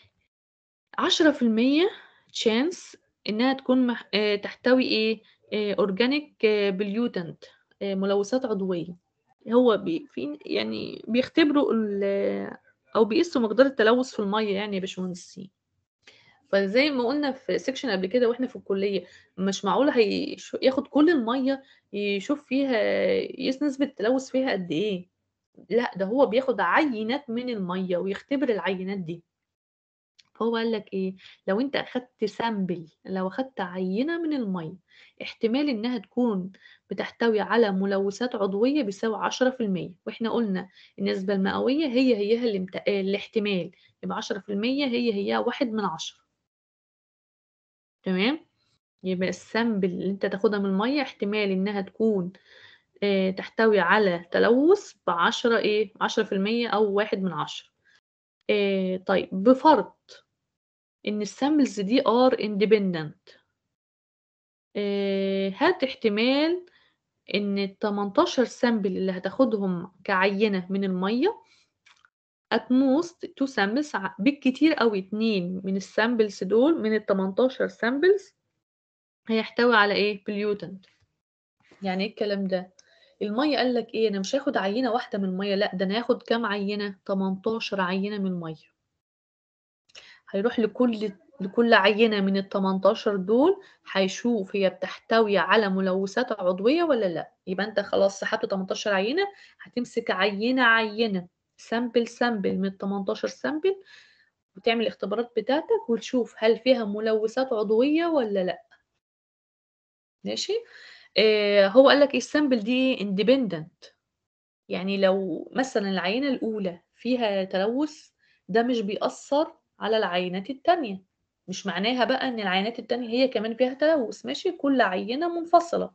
10% chance إنها تكون مح آآ تحتوي إيه، آآ organic pollutant آآ ملوثات عضوية. هو بي في يعني بيختبروا ال أو بيقيسوا مقدار التلوث في المَيّة يعني يا باشمهندسين. فزي ما قُلنا في section قبل كده وإحنا في الكلية، مش معقول هيش ياخد كل المَيّة يشوف فيها يقيس نسبة التلوث فيها قد إيه، لأ ده هو بياخد عينات من المَيّة ويختبر العينات دي. فهو قال لك إيه، لو أنت أخدت sample لو أخدت عينة من المَيّة، احتمال إنها تكون بتحتوي على ملوثات عضوية بيساوي 10% وإحنا قُلنا النسبة المئوية هي هياها الامت آآ الاحتمال، يبقى 10% هي هياها 1/10. تمام؟ يبقى الsample اللي أنت تاخدها من المَيّة احتمال إنها تكون آآ تحتوي على تلوث ب10 إيه، 10% أو 1/10. آآ طيب بفرض إن الsamples دي are independent. آآ هات احتمال إن ال18 sample اللي هتاخدهم كعينة من المَيّة at most 2 samples ع بالكتير أوي 2 من الsamples دول من ال18 samples هيحتوي على إيه، pollutant. يعني إيه الكلام ده؟ المَيّة قال لك إيه، أنا مش هاخد عينة واحدة من المَيّة لأ، ده أنا هاخد كام عينة، 18 عينة من المَيّة. هيروح لكل لكل عينة من ال18 دول هيشوف هي بتحتوي على ملوثات عضوية والّا لأ، يبقى أنت خلاص سحبت 18 عينة، هتمسك عينة، عينة sample sample من ال18 sample وتعمل الاختبارات بتاعتك وتشوف هل فيها ملوثات عضوية والّا لأ. ماشي؟ آآ هو قال لك إيه الsample دي independent يعني لو مثلًا العينة الأولى فيها تلوث، ده مش بيأثّر على العينات التانية، مش معناها بقى إن العينات التانية هي كمان فيها تلوث، ماشي؟ كل عينة منفصلة.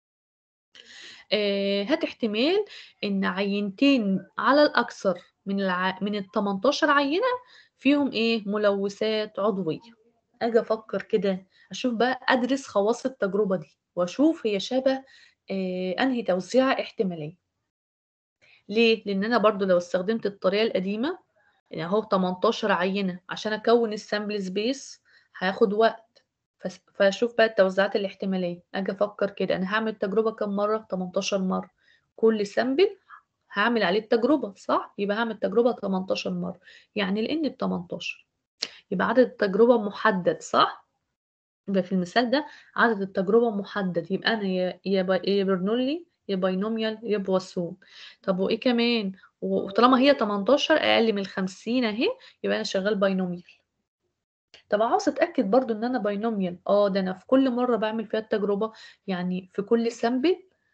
آآ هات احتمال إن عينتين على الأكثر من الع من ال18 عينة فيهم إيه، ملوثات عضوية. آجي أفكّر كده، أشوف بقى أدرس خواص التجربة دي وأشوف هي شبه آآ أنهي توزيعة احتمالية. ليه؟ لإن أنا برضه لو استخدمت الطريقة القديمة يعني أهو 18 عينة عشان أكوّن الsample space هياخد وقت، فس فاشوف بقى التوزيعات الاحتمالية، آجي أفكّر كده أنا هاعمل التجربة كام مرّة؟ 18 مرّة، كل sample هاعمل عليه التجربة صح؟ يبقى هاعمل تجربة 18 مرّة، يعني الN ب18 يبقى عدد التجربة مُحدّد صح؟ يبقى في المثال ده عدد التجربة مُحدّد، يبقى أنا يا يا ب يا Bernoulli يا binomial يا Poisson طب وإيه كمان؟ و وطالما هي 18 أقل من ال50 أهي، يبقى أنا شغّال binomial. طب عاوزة أتأكد برضه إن أنا binomial آه، ده أنا في كل مرّة باعمل فيها التجربة، يعني في كل sample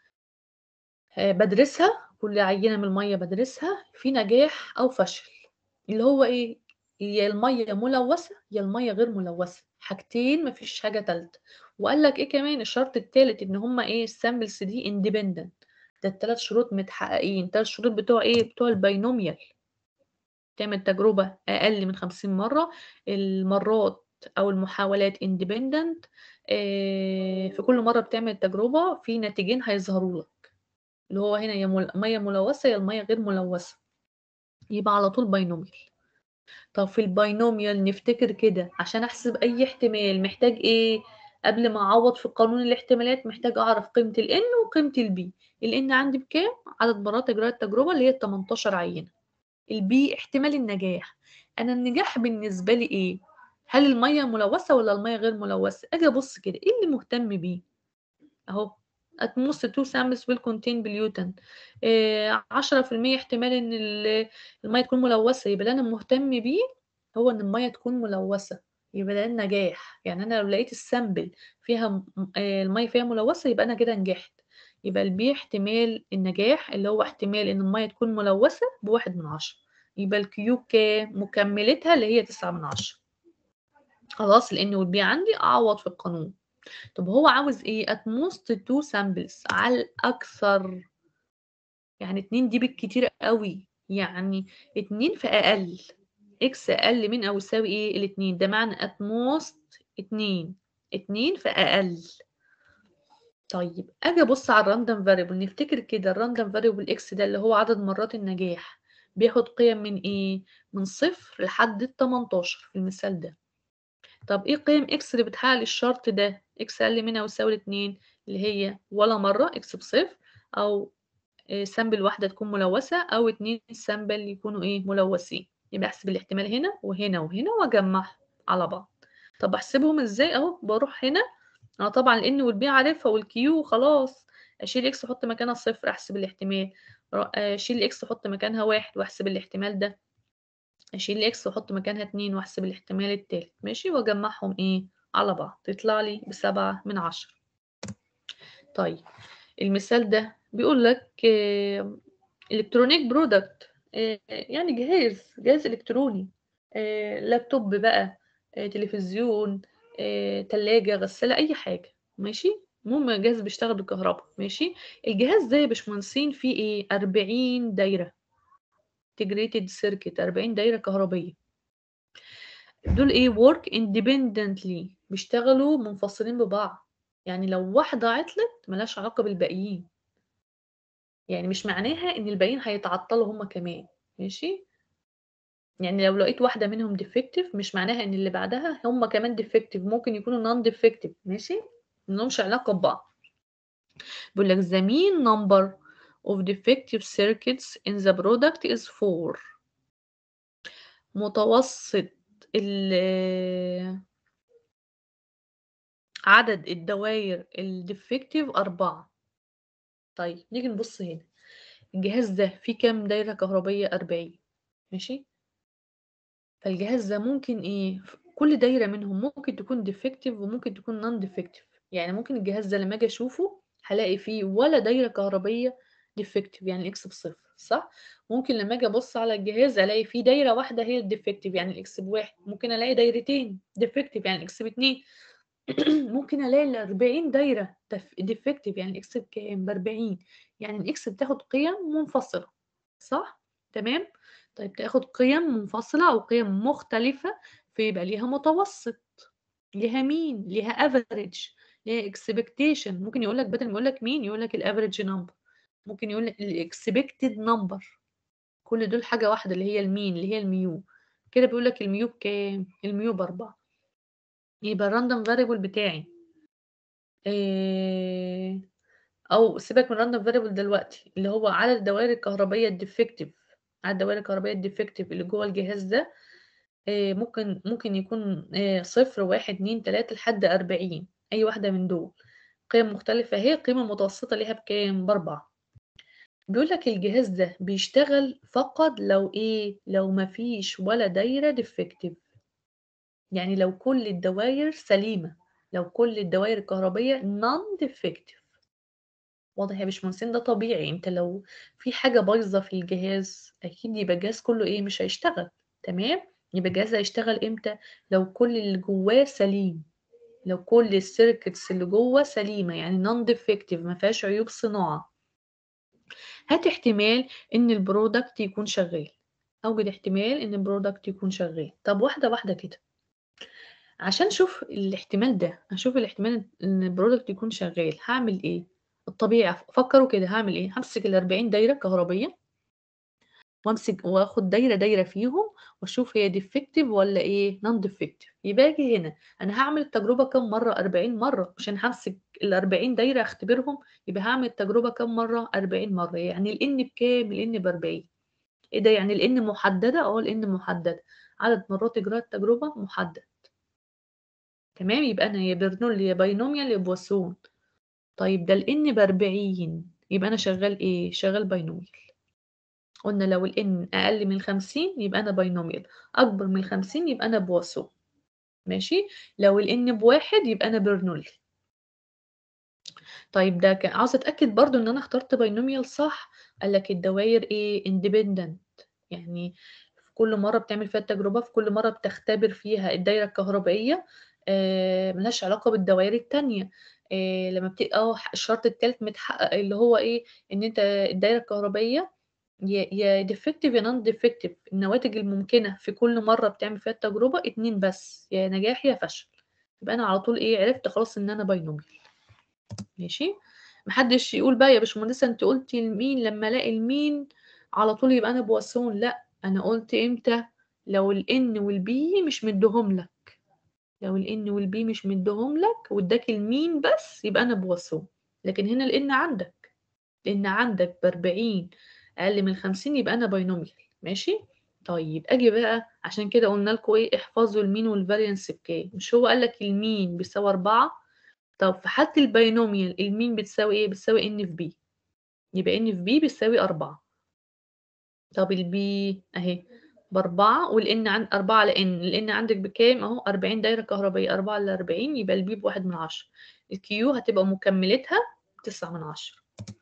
آآ بادرسها، كل عينة من المَيّة بادرسها في نجاح أو فشل، اللي هو إيه، يا المَيّة ملوثة يا المَيّة غير ملوثة، حاجتين ما فيش حاجة تالتة، وقال لك إيه كمان الشرط التالت إن هُم إيه الsamples دي independent ده ال3 شروط متحققين، ال3 شروط بتوع إيه، بتوع الbinomial تعمل تجربة أقل من 50 مرّة، المرّات أو المحاولات independent آآ في كل مرّة بتعمل تجربة في ناتجين هيظهروا لك، اللي هو هنا يا مل مَيّة ملوثة يا المَيّة غير ملوثة، يبقى على طول binomial. طب في الbinomial نفتكر كده عشان أحسب أي احتمال محتاج إيه، قبل ما أعوّض في قانون الاحتمالات محتاج أعرف قيمة الN وقيمة الB، الN عندي بكام؟ عدد مرات إجراء التجربة اللي هي ال18 عينة، الB احتمال النجاح، أنا النجاح بالنسبة لي إيه، هل المَيّة ملوثة والّا المَيّة غير ملوثة؟ آجي أبُص كده إيه اللي مهتم بيه؟ أهو at most two samples will contain pollutant آآ 10% احتمال إن ال المَيّة تكون ملوثة، يبقى اللي أنا مهتم بيه هو إن المَيّة تكون ملوثة، يبقى ده النجاح، يعني أنا لو لقيت الsample فيها م آآ المَيّة فيها ملوثة يبقى أنا كده نجحت، يبقى الB احتمال النجاح اللي هو احتمال إن المَيّة تكون ملوثة ب1/10 يبقى الQ كام؟ مكملتها اللي هي 9/10 خلاص الN والB عندي أعوّض في القانون. طب هو عاوز إيه at most two samples على الأكثر، يعني 2 دي بالكتير أوي، يعني 2 فأقل، X أقل من أو يساوي إيه ال2 ده معنى at most 2 2 فأقل. طيب آجي أبُص على الrandom variable نفتكر كده الrandom variable X ده اللي هو عدد مرات النجاح، بياخد قيم من إيه، من 0 لحد ال18 في المثال ده. طب إيه قيم X اللي بتحقق لي الشرط ده، X أقل من أو يساوي ل2 اللي هي ولا مرّة X ب0 أو آآ sample واحدة تكون ملوثة أو 2 sample يكونوا إيه، ملوثين، يبقى أحسب الاحتمال هنا وهنا وهنا وأجمّعهم على بعض. طب أحسبهم إزاي أهو باروح هنا أنا طبعًا الN والB عارفها والQ خلاص، أشيل X وأحط مكانها 0 أحسب الاحتمال، ر أشيل X وأحط مكانها 1 وأحسب الاحتمال ده، أشيل X وأحط مكانها 2 وأحسب الاحتمال التالت ماشي، وأجمّعهم إيه، على بعض تطلع لي ب7/10. طيب المثال ده بيقول لك electronic product آآ يعني جهاز، جهاز إلكتروني آآ لابتوب بقى، آآ تلفزيون، آآ تلاجة، غسالة، أي حاجة ماشي، المهم جهاز بيشتغل بالكهربا ماشي، الجهاز ده يا باشمهندسين فيه إيه، 40 دايرة integrated circuit 40 دايرة كهربية. دول إيه work independently بيشتغلوا منفصلين ببعض، يعني لو واحدة عطلت ما لهاش علاقة بالباقيين. يعني مش معناها إن الباقيين هيتعطلوا هُم كمان ماشي، يعني لو لقيت واحدة منهم defective مش معناها إن اللي بعدها هُم كمان defective ممكن يكونوا non defective ماشي، ما لهمش علاقة ببعض. بيقول لك the mean number of defective circuits in the product is 4 متوسط ال عدد الدواير الdefective 4 طيب نيجي نبُص هنا، الجهاز ده فيه كام دايرة كهربية، 40 ماشي، فالجهاز ده ممكن إيه، ف كل دايرة منهم ممكن تكون defective وممكن تكون non defective يعني ممكن الجهاز ده لمّا آجي أشوفه هالاقي فيه ولا دايرة كهربية defective يعني الX ب0 صح، ممكن لمّا آجي أبُص على الجهاز ألاقي فيه دايرة واحدة هي الdefective يعني الX ب1 ممكن ألاقي دايرتين defective يعني الX ب2 ممكن ألاقي ال40 دايرة دف defective يعني الX بكام، ب40 يعني الX بتاخد قيم منفصلة صح، تمام، طيب تاخد قيم منفصلة أو قيم مختلفة فيبقى ليها متوسط، ليها mean ليها average ليها expectation ممكن يقول لك بدل ما يقول لك mean يقول لك الaverage number ممكن يقول لك الexpected number كل دول حاجة واحدة اللي هي الmean اللي هي الmu كده بيقول لك الmu بكام، الmu ب4 يبقى الrandom variable بتاعي آآ أو سيبك من الrandom variable دلوقتي، اللي هو عدد الدوائر الكهربية الdefective عدد الدوائر الكهربية الdefective اللي جوّه الجهاز ده آآ ممكن ممكن يكون آآ 0، 1، 2، 3 لحد 40 أي واحدة من دول، قِيَم مختلفة أهي، القيمة المتوسطة ليها بكام؟ ب4. بيقول لك الجهاز ده بيشتغل فقط لو إيه، لو ما فيش ولا دايرة defective يعني لو كل الدواير سليمة، لو كل الدواير الكهربية non defective واضح يا باشمهندسين ده طبيعي، أنت لو في حاجة بايظة في الجهاز أكيد يبقى الجهاز كلّه إيه، مش هيشتغل، تمام؟ يبقى الجهاز هيشتغل إمتى؟ لو كل اللي جوّاه سليم، لو كل الcircuits اللي جوّه سليمة يعني non defective ما فيهاش عيوب صناعة. هات احتمال إن الproduct يكون شغّال، أوجد احتمال إن الproduct يكون شغّال، طَب واحدة، واحدة كده. عشان أشوف الاحتمال ده، أشوف الاحتمال إن الproduct يكون شغّال، هاعمل إيه؟ الطبيعي ف فكّروا كده هاعمل إيه، هامسك ال40 دايرة كهربية وأمسك وآخُد دايرة، دايرة فيهم وأشوف هي defective والّا إيه non defective يبقى آجي هنا أنا هاعمل التجربة كام مرّة، 40 مرّة، مش أنا هامسك ال40 دايرة أختبرهم، يبقى هاعمل التجربة كام مرّة، 40 مرّة، يعني الN بكام، الN ب40 إيه ده يعني الN محددة؟ آه الN محددة، عدد مرات إجراء التجربة محدد. تمام، يبقى أنا يا Bernoulli يا binomial يا Poisson طيب ده الN ب40 يبقى أنا شغّال إيه، شغّال binomial قُلنا لو الN أقل من 50 يبقى أنا binomial أكبر من 50 يبقى أنا Poisson ماشي، لو الN ب1 يبقى أنا Bernoulli. طيب ده ك عاوزة أتأكد برضه إن أنا اخترت binomial صح، قال لك الدواير إيه independent يعني في كل مرّة بتعمل فيها التجربة، في كل مرّة بتختبر فيها الدايرة الكهربائية آآ ما لهاش علاقة بالدوائر التانية، آآ لمّا بت آه ح الشرط التالت متحقق اللي هو إيه، إن أنت الدايرة الكهربائية يا يا defective يا non defective النواتج الممكنة في كل مرّة بتعمل فيها التجربة 2 بس، يا نجاح يا فشل، يبقى أنا على طول إيه، عرفت خلاص إن أنا binomial ماشي، ما حدّش يقول بقى يا باشمهندسة أنتِ قُلتِ الmean لمّا ألاقي الmean على طول يبقى أنا Poisson لأ، أنا قُلت إمتى، لو الN والB مش مدّيهم لك، لو الN والB مش مدّيهم لك وادّاك الmean بس يبقى أنا Poisson لكن هنا الN عندك، الN عندك ب40 أقل من 50 يبقى أنا binomial ماشي، طيب آجي بقى عشان كده قُلنا لكم إيه، احفظوا الmean والvariance بكام، مش هو قال لك الmean بيساوي 4 طب في حالة الbinomial الmean بتساوي إيه، بتساوي N في B يبقى N في B بتساوي 4 طب الB أهي ب4 والN عن 4 على N الN عندِك بكام أهو 40 دايرة كهربائية 4 على 40 يبقى الB ب1/10 الQ هتبقى مكملتها 9/10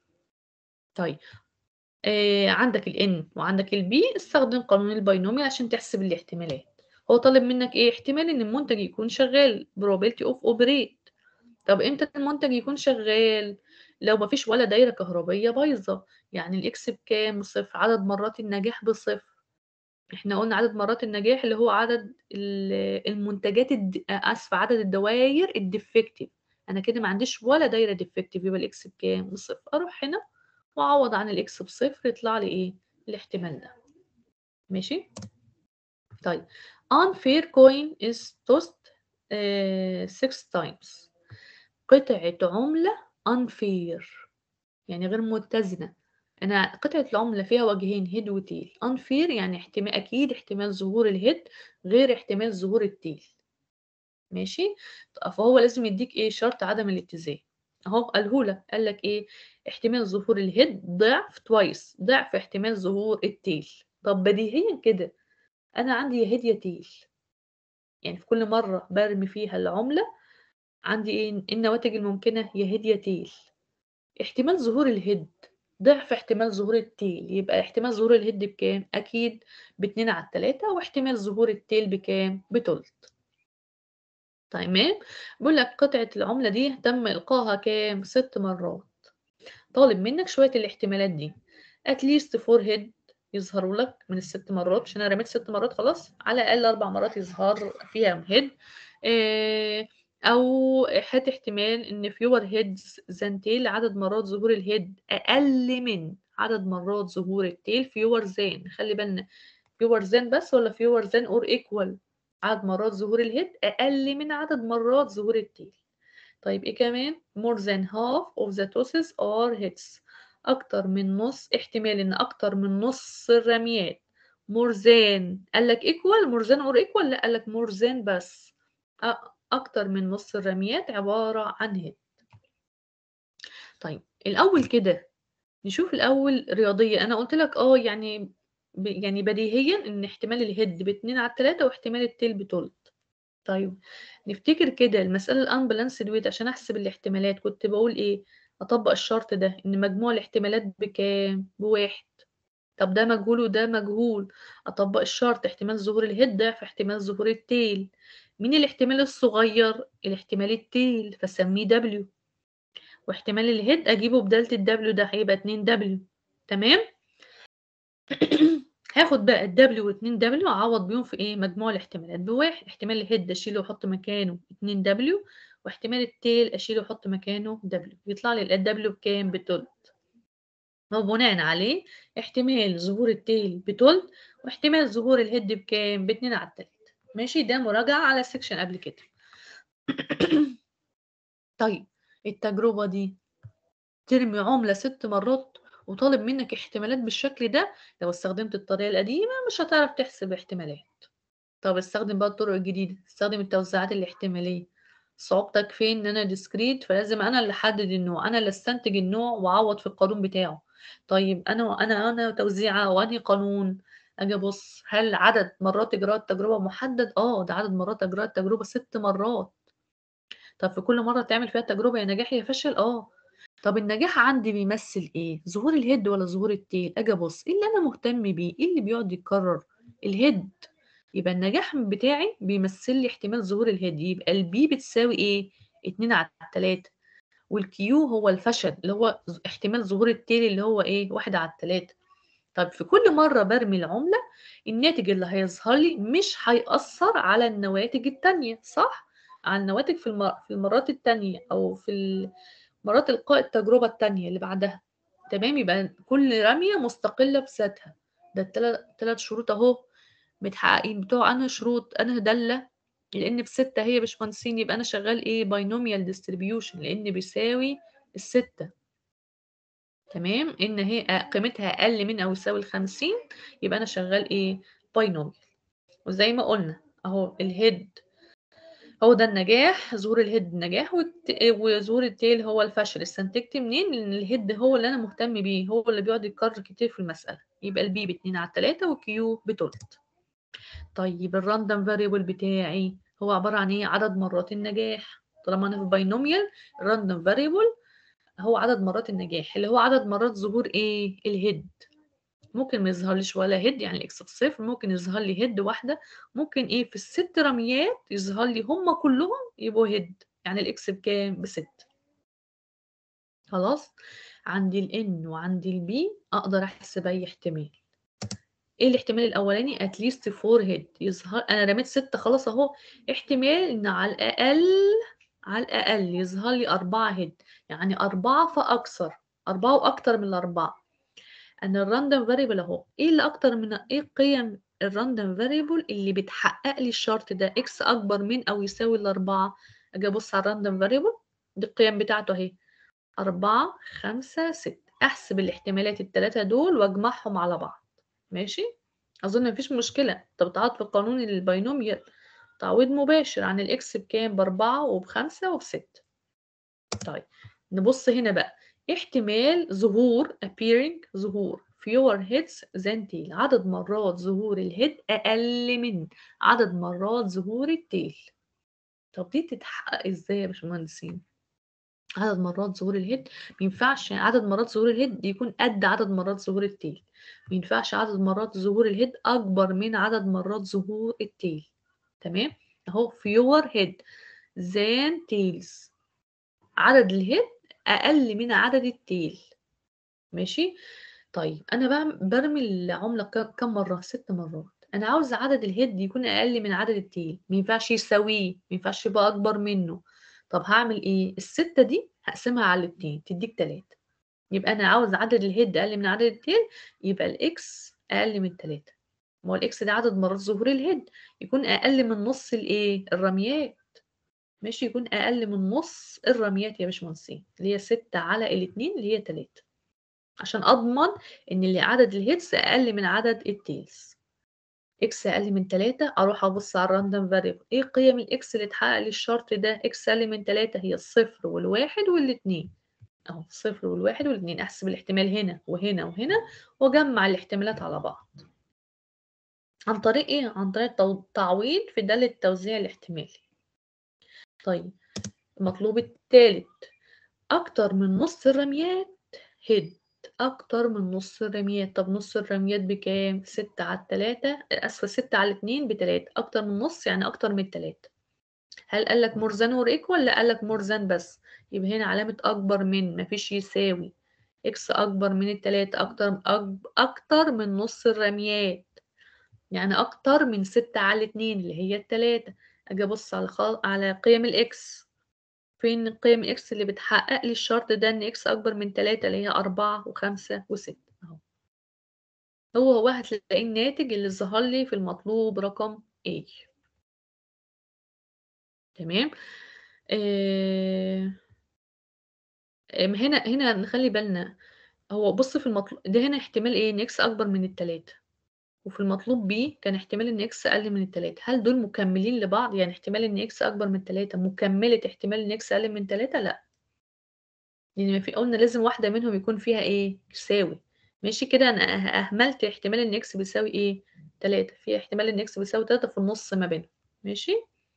طيب آآ عندك الN وعندك الB استخدم قانون الbinomial عشان تحسب الاحتمالات، هو طالب منك إيه، احتمال إن المنتج يكون شغال probability of operate طب إمتى المنتج يكون شغال؟ لو ما فيش ولا دايرة كهربائية بايظة، يعني الX بكام؟ صفر عدد مرات النجاح بصفر إحنا قُلنا عدد مرات النجاح اللي هو عدد ال المنتجات الد أ آسفة عدد الدواير الdefective أنا كده ما عنديش ولا دايرة defective يبقى الX بكام؟ بصفر أروح هنا وأعوّض عن الX بصفر يطلع لي إيه، الاحتمال ده ماشي؟ طيب unfair coin is tossed آآ 6 times قطعة عملة unfair يعني غير متزنة، أنا قطعة العملة فيها وجهين head وtail unfair يعني احتما أكيد احتمال ظهور الhead غير احتمال ظهور الtail ماشي، فهو لازم يدّيك إيه، شرط عدم الاتزان أهو قاله لك، قال لك إيه، احتمال ظهور الhead ضِعف twice ضِعف احتمال ظهور الtail طب بديهيًا كده أنا عندي يا head يا tail يعني في كل مرّة بارمي فيها العملة عندي إيه، النواتج الممكنة يا head يا tail احتمال ظهور الhead ضِعف احتمال ظهور الtail يبقى احتمال ظهور الhead بكام؟ أكيد ب2/3 واحتمال ظهور الtail بكام؟ بتُلت. تمام، بيقول لك قطعة العملة دي تم إلقائها كام؟ 6 مرات، طالب منك شوية الاحتمالات دي at least 4 head يظهروا لك من ال6 مرات مش أنا رميت 6 مرات خلاص، على الأقل 4 مرات يظهر فيها head آآ أو هات احتمال إن fewer heads than tail عدد مرات ظهور الhead أقل من عدد مرات ظهور الtail fewer than خلّي بالنا fewer than بس والّا fewer than or equal عدد مرات ظهور الهيد أقل من عدد مرات ظهور التيل طيب إيه كمان more than half of the tosses are hits أكتر من نص احتمال إن أكتر من نص الرميات more than قال لك equal more than or equal لا قال لك more than بس أكتر من نص الرميات عبارة عن هيد طيب الأول كده نشوف الأول رياضية أنا قلت لك آه يعني ب... يعني بديهيا إن احتمال الهيد باتنين على التلاتة واحتمال التيل بتلت طيب نفتكر كده المسألة الأنبالانسد ويت عشان أحسب الاحتمالات كنت بقول إيه أطبق الشرط ده إن مجموع الاحتمالات بكام بواحد طب ده مجهول وده مجهول أطبق الشرط احتمال ظهور الهيد ضعف احتمال ظهور التيل مين الاحتمال الصغير الاحتمال التيل فسميه دبليو واحتمال الهيد اجيبه بدالة الدبليو ده هيبقى 2 دبليو تمام هاخد بقى الدبليو و2 دبليو اعوض بيهم في ايه مجموع الاحتمالات بواحد احتمال الهيد اشيله واحط مكانه 2 دبليو واحتمال التيل اشيله واحط مكانه دبليو يطلع لي الدبليو بكام بتلت وبناء عليه احتمال ظهور التيل بتلت واحتمال ظهور الهيد بكام باتنين على التلت ماشي ده مراجعة على السكشن قبل كده طيب التجربة دي ترمي عملة ست مرات وطالب منك احتمالات بالشكل ده لو استخدمت الطريقة القديمة مش هتعرف تحسب احتمالات طب استخدم بقى الطرق الجديدة استخدم التوزيعات الاحتمالية صعوبتك فين ان انا ديسكريت فلازم انا اللي احدد النوع انا اللي استنتج النوع واعوض في القانون بتاعه طيب انا انا انا توزيعة وانهي قانون اجي ابص هل عدد مرات اجراء التجربة محدد اه ده عدد مرات اجراء التجربة ست مرات طب في كل مرة تعمل فيها تجربة يا نجاح يا فشل اه طب النجاح عندي بيمثل ايه ظهور الهيد ولا ظهور التيل اجي ابص ايه اللي انا مهتم بيه ايه اللي بيقعد يتكرر الهيد يبقى النجاح بتاعي بيمثل لي احتمال ظهور الهيد يبقى البي بتساوي ايه اتنين على التلاتة والكيو هو الفشل اللي هو احتمال ظهور التيل اللي هو ايه واحد على التلاتة طب في كل مرة برمي العملة الناتج اللي هيظهر لي مش هيأثر على النواتج التانية صح؟ على النواتج في, المر... في المرات التانية أو في مرات إلقاء التجربة التانية اللي بعدها تمام يبقى كل رمية مستقلة بذاتها ده التلات شروط أهو متحققين بتوع أنهي شروط أنهي دالة لأن بستة هي باشمهندسين يبقى أنا شغال إيه باينوميال ديستريبيوشن لأن بيساوي الستة تمام إن هي قيمتها أقل من أو يساوي الخمسين يبقى أنا شغال إيه باينوميال وزي ما قلنا أهو الهيد هو ده النجاح ظهور الهيد نجاح وظهور التيل هو الفشل استنتجت منين لان الهيد هو اللي انا مهتم بيه هو اللي بيقعد يتكرر كتير في المساله يبقى البي باتنين على التلاتة والكيو بتلت طيب الراندوم فاريبل بتاعي هو عباره عن ايه عدد مرات النجاح طالما انا في باينوميال الراندوم فاريبل هو عدد مرات النجاح اللي هو عدد مرات ظهور ايه الهيد ممكن ما يظهرليش ولا هيد يعني الاكس بصفر ممكن يظهر لي هيد واحده ممكن ايه في الست رميات يظهر لي هم كلهم يبقوا هيد يعني الاكس بكام بست خلاص عندي الان وعندي البي اقدر احسب اي احتمال ايه الاحتمال الاولاني اتليست فور هيد يظهر انا رميت ستة خلاص اهو احتمال ان على الاقل على الاقل يظهر لي اربعة هيد يعني اربعة فاكثر اربعة واكتر من الاربعة ان الراندوم فاريبل اهو ايه اللي اكتر من ايه قيم الراندوم فاريبل اللي بتحقق لي الشرط ده اكس اكبر من او يساوي الاربعة اجي ابص على الراندوم فاريبل دي القيم بتاعته اهي أربعة خمسة ستة أحسب الاحتمالات التلاتة دول وأجمعهم على بعض ماشي أظن مفيش مشكلة طب تعوض في قانون الباينوميال تعويض مباشر عن الإكس بكام بأربعة وبخمسة وبستة طيب نبص هنا بقى احتمال ظهور appearing ظهور fewer heads than tail عدد مرات ظهور الهيد أقل من عدد مرات ظهور التيل طب دي تتحقق ازاي يا باشمهندسين عدد مرات ظهور الهيد ما ينفعش عدد مرات ظهور الهيد يكون قد عدد مرات ظهور التيل ما ينفعش عدد مرات ظهور الهيد اكبر من عدد مرات ظهور التيل تمام اهو fewer head than tails عدد الهيد اقل من عدد التيل ماشي طيب انا بقى برمي العمله كم مره ست مرات انا عاوز عدد الهيد يكون اقل من عدد التيل ما ينفعش يساويه ما ينفعش يبقى اكبر منه طب هعمل ايه الستة دي هقسمها على الاتنين تديك تلاتة يبقى انا عاوز عدد الهيد اقل من عدد التيل يبقى الاكس اقل من تلاتة ما هو الإكس ده عدد مرات ظهور الهيد يكون أقل من نص الإيه الرميات ماشي يكون أقل من نص الرميات يا باشمهندسين اللي هي ستة على الاتنين اللي هي تلاتة عشان أضمن إن اللي عدد الهيدز أقل من عدد التيلز إكس أقل من تلاتة أروح أبص على الراندوم فاريبل إيه قيم الإكس اللي اتحقق للشرط ده إكس أقل من تلاتة هي الصفر والواحد والاتنين أهو الصفر والواحد والاتنين أحسب الاحتمال هنا وهنا وهنا وأجمع الاحتمالات على بعض عن طريق إيه؟ عن طريق تعويض في دالة التوزيع الاحتمالي طيب المطلوب التالت أكتر من نص الرميات هيد أكتر من نص الرميات طب نص الرميات بكام؟ ستة على التلاتة أسفة ستة على اتنين بتلاتة أكتر من نص يعني أكتر من التلاتة هل قالك مور ذان اور ايكوال ولا قالك مور ذان بس؟ يبقى هنا علامة أكبر من مفيش يساوي إكس أكبر من التلاتة أكتر أكتر من نص الرميات يعني أكتر من ستة على اتنين اللي هي التلاتة أجي أبص على خل... على قيم الإكس فين قيم الإكس اللي بتحقق لي الشرط ده إن إكس أكبر من تلاتة اللي هي أربعة وخمسة وستة أهو هو هو هتلاقي الناتج اللي ظهر لي في المطلوب رقم A تمام آه... هنا هنا نخلي بالنا هو بص في المطلوب ده هنا احتمال ايه ان اكس اكبر من التلاتة وفي المطلوب بي كان احتمال ان اكس اقل من التلاتة هل دول مكملين لبعض يعني احتمال ان اكس اكبر من التلاتة مكملة احتمال ان اكس اقل من تلاتة لا لان يعني في قلنا لازم واحدة منهم يكون فيها ايه يساوي ماشي كده انا اهملت احتمال ان اكس بيساوي ايه تلاتة في احتمال ان اكس بيساوي تلاتة في النص ما بينهم ماشي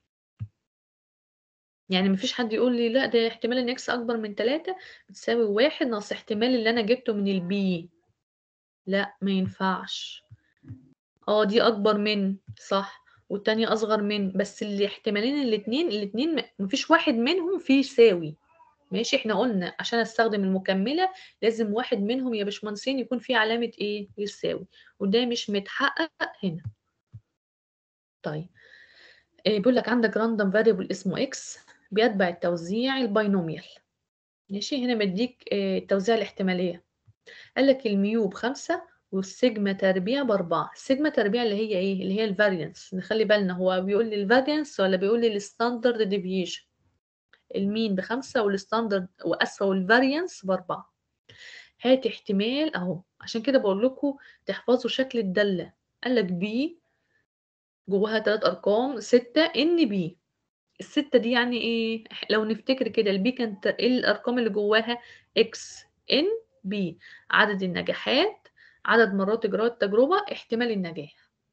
يعني مفيش حد يقول لي لا ده احتمال ان اكس اكبر من تلاتة بتساوي واحد ناقص احتمال اللي انا جبته من البي لا ما ينفعش اه دي اكبر من صح والتانية اصغر من بس الاحتمالين الاتنين الاتنين مفيش واحد منهم فيه يساوي ماشي احنا قلنا عشان استخدم المكملة لازم واحد منهم يا باشمهندسين يكون فيه علامة ايه يساوي وده مش متحقق هنا طيب إيه بيقول لك عندك راندوم فاريبل اسمه اكس بيتبع التوزيع الباينوميال ماشي هنا مديك إيه التوزيع الاحتمالية قال لك الميو بخمسة والسيجما تربيع بأربعة السيجما تربيع اللي هي ايه اللي هي الفاريانس نخلي بالنا هو بيقول لي الفاريانس ولا بيقول لي الستاندرد ديفيشن المين بخمسة والستاندرد وأسفة والفاريانس بأربعة هات احتمال اهو عشان كده بقول لكم تحفظوا شكل الدالة قال لك بي جواها تلات أرقام ستة إن بي الستة دي يعني إيه؟ لو نفتكر كده البي كانت إيه الأرقام اللي جواها إكس إن بي عدد النجاحات عدد مرات إجراء التجربة احتمال النجاح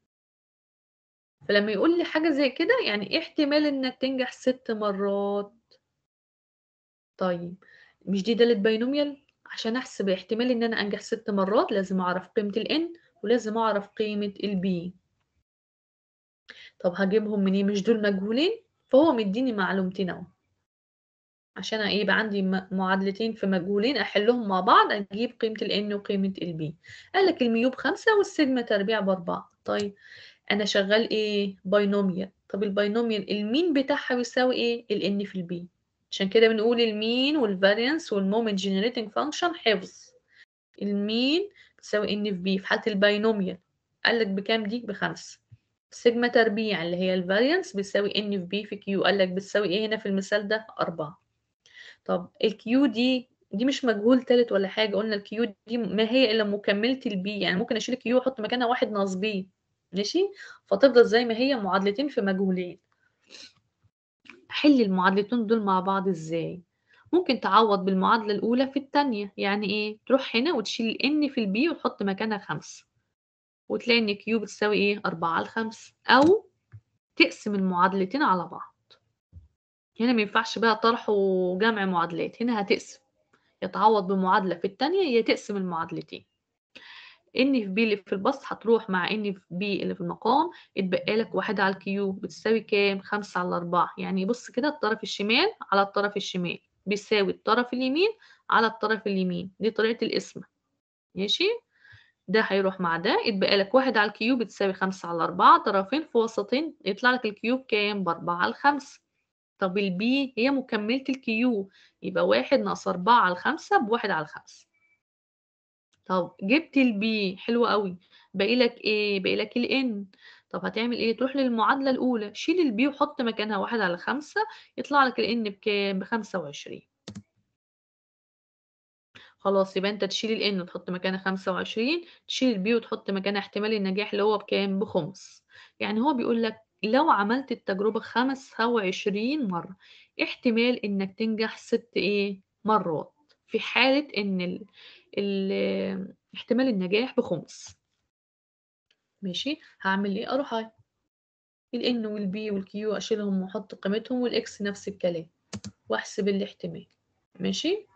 فلما يقول لي حاجة زي كده يعني إيه احتمال إنك تنجح ست مرات طيب مش دي دالة باينوميال عشان أحسب احتمال إن أنا أنجح ست مرات لازم أعرف قيمة ال N ولازم أعرف قيمة ال B طب هجيبهم منين مش دول مجهولين فهو مديني معلومتين اهو عشان ايه يبقى عندي معادلتين في مجهولين احلهم مع بعض اجيب قيمه ال n وقيمه ال b قال لك الميو بخمسة والسيجما تربيع باربعة طيب انا شغال ايه باينوميال طب الباينوميال المين بتاعها بيساوي ايه ال n في ال b عشان كده بنقول المين والفاريانس والمومنت جنريتنج فانكشن حفظ المين بتساوي n في b في حاله الباينوميال قال لك بكام دي بخمسة سيجما تربيع اللي هي الفاريانس بتساوي n في b في q قال لك بتساوي ايه هنا في المثال ده أربعة طب الكيو دي دي مش مجهول تالت ولا حاجة قلنا الكيو دي ما هي إلا مكملة البي يعني ممكن أشيل الكيو وأحط مكانها واحد ناقص بي ماشي فتفضل زي ما هي معادلتين في مجهولين حل المعادلتين دول مع بعض إزاي ممكن تعوض بالمعادلة الأولى في التانية يعني إيه تروح هنا وتشيل ال n في البي وتحط مكانها خمسة وتلاقي إن كيو بتساوي إيه أربعة على الخمسة أو تقسم المعادلتين على بعض هنا ما ينفعش بقى طرح وجمع معادلات هنا هتقسم يتعوض بمعادلة في التانية يا تقسم المعادلتين ان في بي اللي في البسط هتروح مع ان في بي اللي في المقام اتبقى لك واحد على الكيو بتساوي كام خمسة على أربعة يعني بص كده الطرف الشمال على الطرف الشمال بيساوي الطرف اليمين على الطرف اليمين دي طريقة القسمة ماشي ده هيروح مع ده يتبقى لك واحد على الكيوب بتساوي خمسة على أربعة طرفين في وسطين يطلع لك الكيوب كام بأربعة على الخمسة طب البي هي مكملة الكيو يبقى واحد ناقص أربعة على الخمسة بواحد على الخمسة طب جبت الB حلو أوي، باقي لك إيه؟ باقي لك الN طب هتعمل إيه؟ تروح للمعادلة الأولى، شيل الB وحُط مكانها 1/5 يطلع لك الN بكام؟ ب25. خلاص يبقى أنت تشيل الN وتحط مكانها 25 تشيل الB وتحط مكانها احتمال النجاح اللي هو بكام؟ بخُمس. يعني هو بيقول لك لو عملت التجربة 25 مرّة، احتمال إنك تنجح 6 إيه؟ مرات، في حالة إن ال ال احتمال النجاح بخُمس. ماشي، هاعمل إيه؟ أروح أ الN والB والQ أشيلهم وأحط قيمتهم والX نفس الكلام، وأحسب الاحتمال، ماشي؟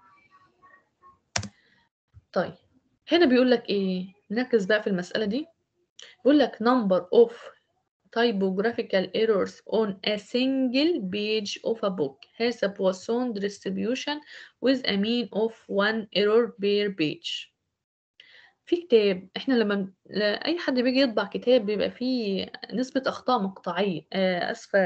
طيب، هنا بيقول لك إيه؟ نركّز بقى في المسألة دي، بيقول لك number of typographical errors on a single page of a book has a Poisson distribution with a mean of 1 error per page. في كتاب إحنا لمّا ب ل أي حد بييجي يطبع كتاب بيبقى فيه نسبة أخطاء مقطعية آآ آسفة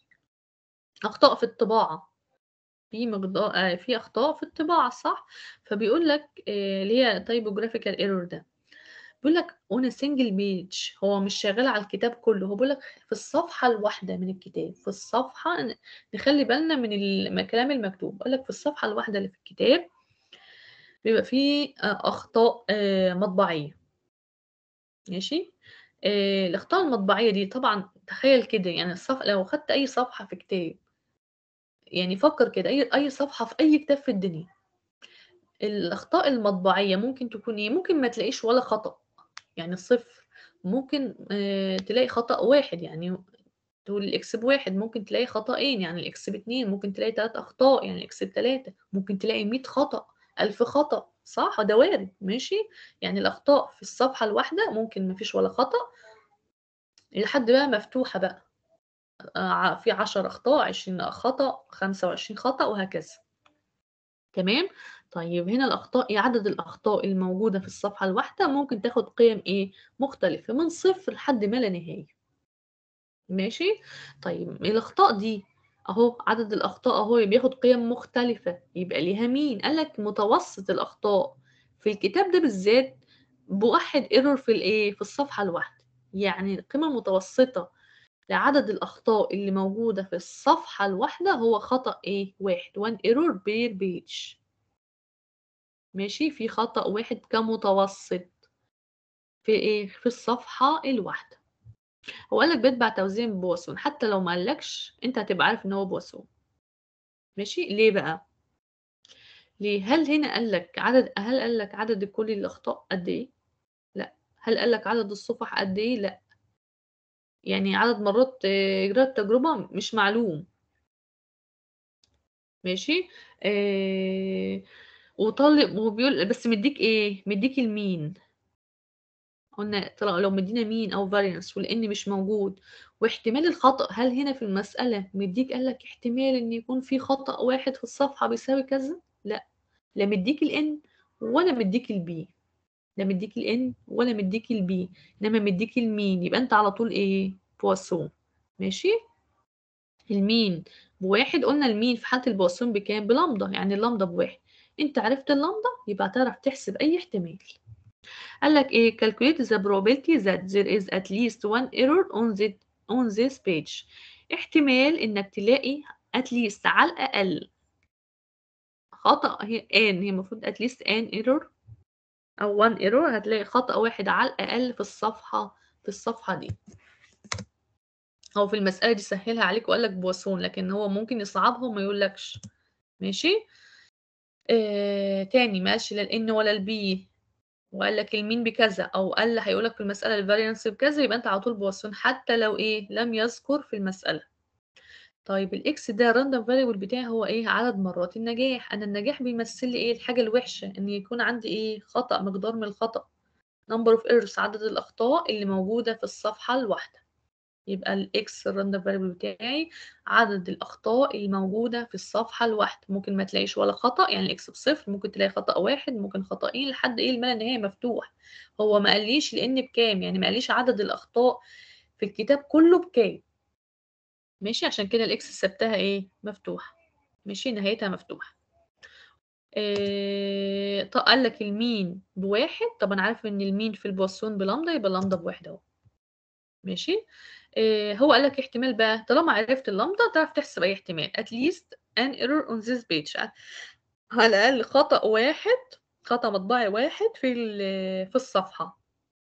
أخطاء في الطباعة، في مقدا آآ في أخطاء في الطباعة صح؟ فبيقول لك آآ اللي هي typographical error ده، بيقول لك on a single page هو مش شغال على الكتاب كلّه، هو بيقول لك في الصفحة الواحدة من الكتاب، في الصفحة ن نخلّي بالنا من ال من الكلام المكتوب، بيقول لك في الصفحة الواحدة اللي في الكتاب بيبقى في أ أخطاء آآ مطبعية. ماشي؟ آآ الأخطاء المطبعية دي طبعًا تخيّل كده يعني الصف لو خدت أي صفحة في كتاب يعني فكّر كده أي أي صفحة في أي كتاب في الدنيا، الأخطاء المطبعية ممكن تكون إيه؟ ممكن ما تلاقيش ولا خطأ، يعني صفر، ممكن آآ تلاقي خطأ واحد يعني تقول الX ب1 ممكن تلاقي خطأين يعني الX ب2 ممكن تلاقي 3 أخطاء يعني الX ب3 ممكن تلاقي 100 خطأ، 1000 خطأ، صح؟ ده وارد ماشي؟ يعني الأخطاء في الصفحة الواحدة ممكن ما فيش ولا خطأ لحد بقى مفتوحة بقى آآ ع في 10 أخطاء، 20 خطأ، 25 خطأ وهكذا. تمام؟ طيب هنا الأخطاء إيه عدد الأخطاء الموجودة في الصفحة الواحدة ممكن تاخد قيم إيه؟ مختلفة من صفر لحد ما لا نهاية. ماشي؟ طيب الأخطاء دي أهو عدد الأخطاء أهو بياخد قيم مختلفة، يبقى ليها مين؟ قال لك متوسط الأخطاء في الكتاب ده بالذات ب1 error في الإيه؟ في الصفحة الواحدة، يعني القيمة المتوسطة لعدد الأخطاء اللي موجودة في الصفحة الواحدة هو خطأ إيه؟ 1 one error per page. ماشي؟ في خطأ واحد كمتوسط في إيه؟ في الصفحة الواحدة. هو قال لك بيتبع توزيع بواسون، حتى لو ما قالكش أنت هتبقى عارف إن هو بواسون. ماشي؟ ليه بقى؟ ليه؟ هل هنا قال لك عدد هل قال لك عدد كل الأخطاء قد إيه؟ لأ. هل قال لك عدد الصفح قد إيه؟ لأ. يعني عدد مرات إجراء التجربة مش معلوم. ماشي؟ آآ وطالب وبيقول بس مدّيك إيه؟ مدّيك الmean. قُلنا طل لو مدّينا mean أو variance والN مش موجود واحتمال الخطأ، هل هنا في المسألة مدّيك قال لك احتمال إن يكون في خطأ واحد في الصفحة بيساوي كذا؟ لأ. لا مدّيك الN ولا مدّيك الB. لا مدّيك الN ولا مدّيك الB، إنما مدّيك الmean يبقى أنت على طول إيه؟ بواسون. ماشي؟ الmean ب1 قُلنا الmean في حالة البواسون بكام؟ بلامدا، يعني اللامدا ب1 أنت عرفت اللامدا يبقى هتعرف تحسب أي احتمال. قال لك إيه calculate the probability that there is at least one error on the on this page. احتمال إنك تلاقي at least على الأقل خطأ هي an هي المفروض at least an error أو one error هتلاقي خطأ واحد على الأقل في الصفحة في الصفحة دي. هو في المسألة دي سهّلها عليك وقال لك بواسون، لكن هو ممكن يصعّبها وما يقولكش. ماشي؟ آآ تاني ما قالش لا الN ولا الB وقال لك الmean بكذا أو قال هيقول لك في المسألة الvariance بكذا، يبقى أنت على طول بواسون حتى لو إيه، لم يذكر في المسألة. طيب الX ده random variable بتاعي هو إيه، عدد مرات النجاح، أنا النجاح بيمثّل لي إيه، الحاجة الوحشة، إن يكون عندي إيه، خطأ، مقدار من الخطأ. number of errors عدد الأخطاء اللي موجودة في الصفحة الواحدة. يبقى الX الrandom variable بتاعي عدد الأخطاء الموجودة في الصفحة الواحدة، ممكن ما تلاقيش ولا خطأ يعني الX ب0 ممكن تلاقي خطأ واحد، ممكن خطأين لحد إيه، الما لا نهاية مفتوح. هو ما قاليش الN بكام، يعني ما قاليش عدد الأخطاء في الكتاب كلّه بكام. ماشي؟ عشان كده الX سبتها إيه، مفتوحة. ماشي؟ نهايتها مفتوحة. آآ ط قال لك المين بواحد طب أنا عارفة إن المين في البواسون بلامدا يبقى اللامدا بواحد أهو. ماشي؟ آآ هو قال لك احتمال بقى طالما عرفت اللامدا تعرف تحسب أي احتمال at least an error on this page ع على الأقل خطأ واحد خطأ مطبعي واحد في ال في الصفحة.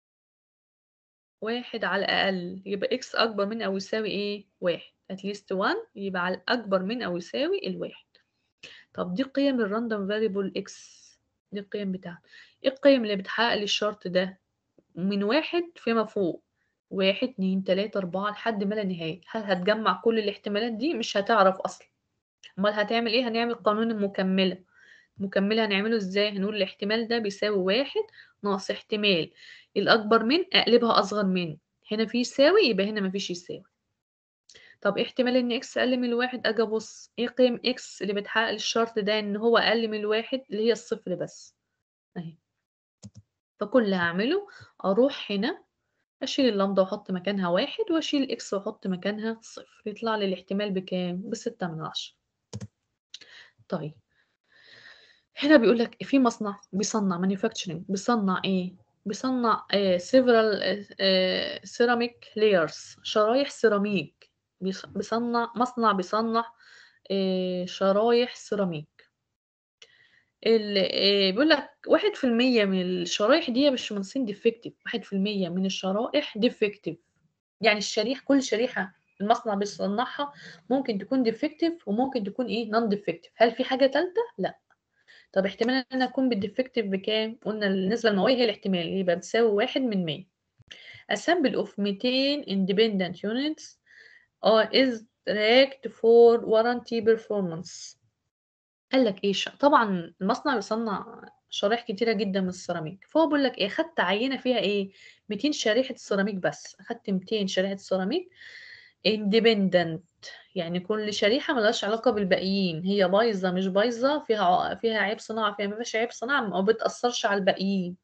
واحد على الأقل يبقى x أكبر من أو يساوي إيه؟ 1 at least 1 يبقى على أكبر من أو يساوي ال1. طب دي قيم الrandom variable x دي القيم بتاعته. إيه القيم اللي بتحقق لي الشرط ده؟ من 1 فيما فوق 1، 2، 3، 4 لحد ما لا نهاية. هل هتجمّع كل الاحتمالات دي؟ مش هتعرف أصلًا. أمال هتعمل إيه؟ هنعمل قانون المكملة. المكملة هنعمله إزاي؟ هنقول الاحتمال ده بيساوي 1 ناقص احتمال الأكبر من أقلبها أصغر من. هنا في يساوي يبقى هنا ما فيش يساوي. طب إيه احتمال إن x أقل من ال1؟ آجي أبُص إيه قيم x اللي بتحقق لي الشرط ده إن هو أقل من ال1 اللي هي الصفر بس. أهي. فكل اللي هاعمله أروح هنا أشيل اللامدا وأحط مكانها 1 وأشيل الx وأحط مكانها صفر يطلع لي الاحتمال بكام؟ ب6/10. طيب. هنا بيقول لك في مصنع بيصنّع manufacturing بيصنّع إيه؟ بيصنّع آآ several آآ ceramic layers شرايح سيراميك. بيص بيصنّع مصنع بيصنّع آآ شرايح سيراميك. ال آآ بيقول لك 1% من الشرايح دي يا باشمهندسين defective 1% من الشرائح defective يعني الشريحة كل شريحة المصنع بيصنّعها ممكن تكون defective وممكن تكون إيه non defective هل في حاجة تالتة؟ لأ. طب احتمال إن أنا أكون بالdefective بكام؟ قُلنا النسبة المئوية هي الاحتمال يبقى بتساوي 1 من 100. A sample of 200 independent units آه is tracked for warranty performance. قال لك إيه ش طبعًا المصنع بيصنّع شرايح كتيرة جدًا من السيراميك، فهو بيقول لك إيه أخدت عينة فيها إيه 200 شريحة سيراميك بس، أخدت 200 شريحة سيراميك independent يعني كل شريحة ما لهاش علاقة بالباقيين، هي بايظة مش بايظة، فيها ع فيها عيب صناعة، فيها ما فيهاش عيب صناعة، ما بتأثّرش على الباقيين.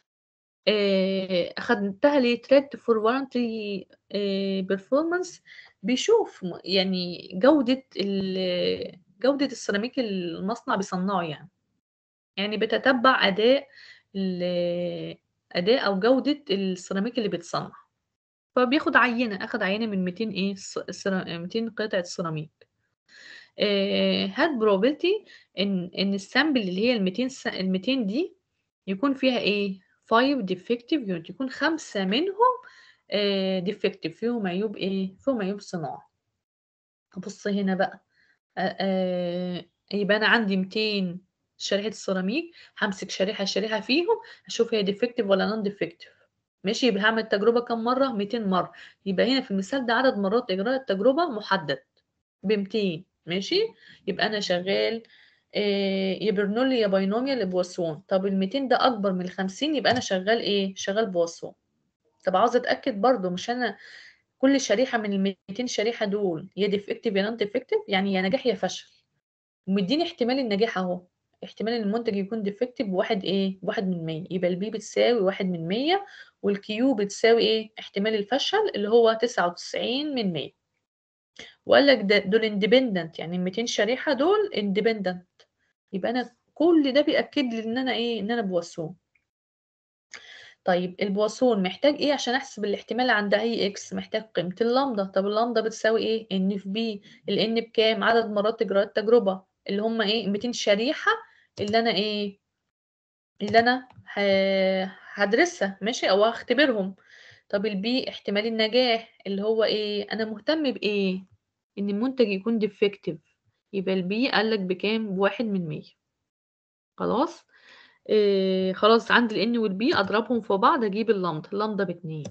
آآ أخدتها ليه tracked for warranty آآ performance بيشوف م يعني جودة ال جودة السيراميك اللي المصنع بيصنّعه يعني. يعني بيتتبّع أداء ال أداء أو جودة السيراميك اللي بيتصنّع. فبياخد عينة، أخد عينة من 200 إيه س سيرا 200 قطعة سيراميك. آآ had probability إن إن الsample اللي هي ال200 س ال200 دي يكون فيها إيه 5 defective unit يكون 5 منهم آآ defective فيهم عيوب إيه، فيهم عيوب صناعة. أبُص هنا بقى أ آآ يبقى أنا عندي 200 شريحة سيراميك، هامسك شريحة، شريحة فيهم أشوف هي defective والّا non defective ماشي، يبقى هاعمل التجربة كام مرّة؟ 200 مرّة، يبقى هنا في المثال ده عدد مرات إجراء التجربة مُحدد ب200 ماشي، يبقى أنا شغّال آآ يا برنولي يا binomial يا بواسون، طب ال200 ده أكبر من ال50 يبقى أنا شغّال إيه، شغّال بواسون. طب عاوزة أتأكد برضه مش أنا كل شريحة من ال200 شريحة دول يا defective يا non defective يعني يا نجاح يا فشل، ومدّيني احتمال النجاح أهو، احتمال إن المنتج يكون defective بواحد إيه، ب1 من 100 يبقى الB بتساوي 1 من 100 والQ بتساوي إيه، احتمال الفشل اللي هو 99 من 100. وقال لك ده دول independent يعني ال200 شريحة دول independent يبقى أنا كل ده بيأكد لي إن أنا إيه، إن أنا بواسون. طيب البواسون محتاج إيه عشان أحسب الاحتمال عند أي x محتاج قيمة اللامدا، طب اللامدا بتساوي إيه، N في B الN بكام؟ عدد مرات إجراء التجربة اللي هم إيه 200 شريحة اللي أنا إيه اللي أنا ه هادرسها ماشي أو هاختبرهم. طب الB احتمال النجاح اللي هو إيه، أنا مهتم بإيه، إن المنتج يكون defective يبقى الB قال لك بكام؟ ب1 من 100 خلاص؟ آآ خلاص عندي الN والB أضربهم في بعض أجيب اللامدا، اللامدا ب2.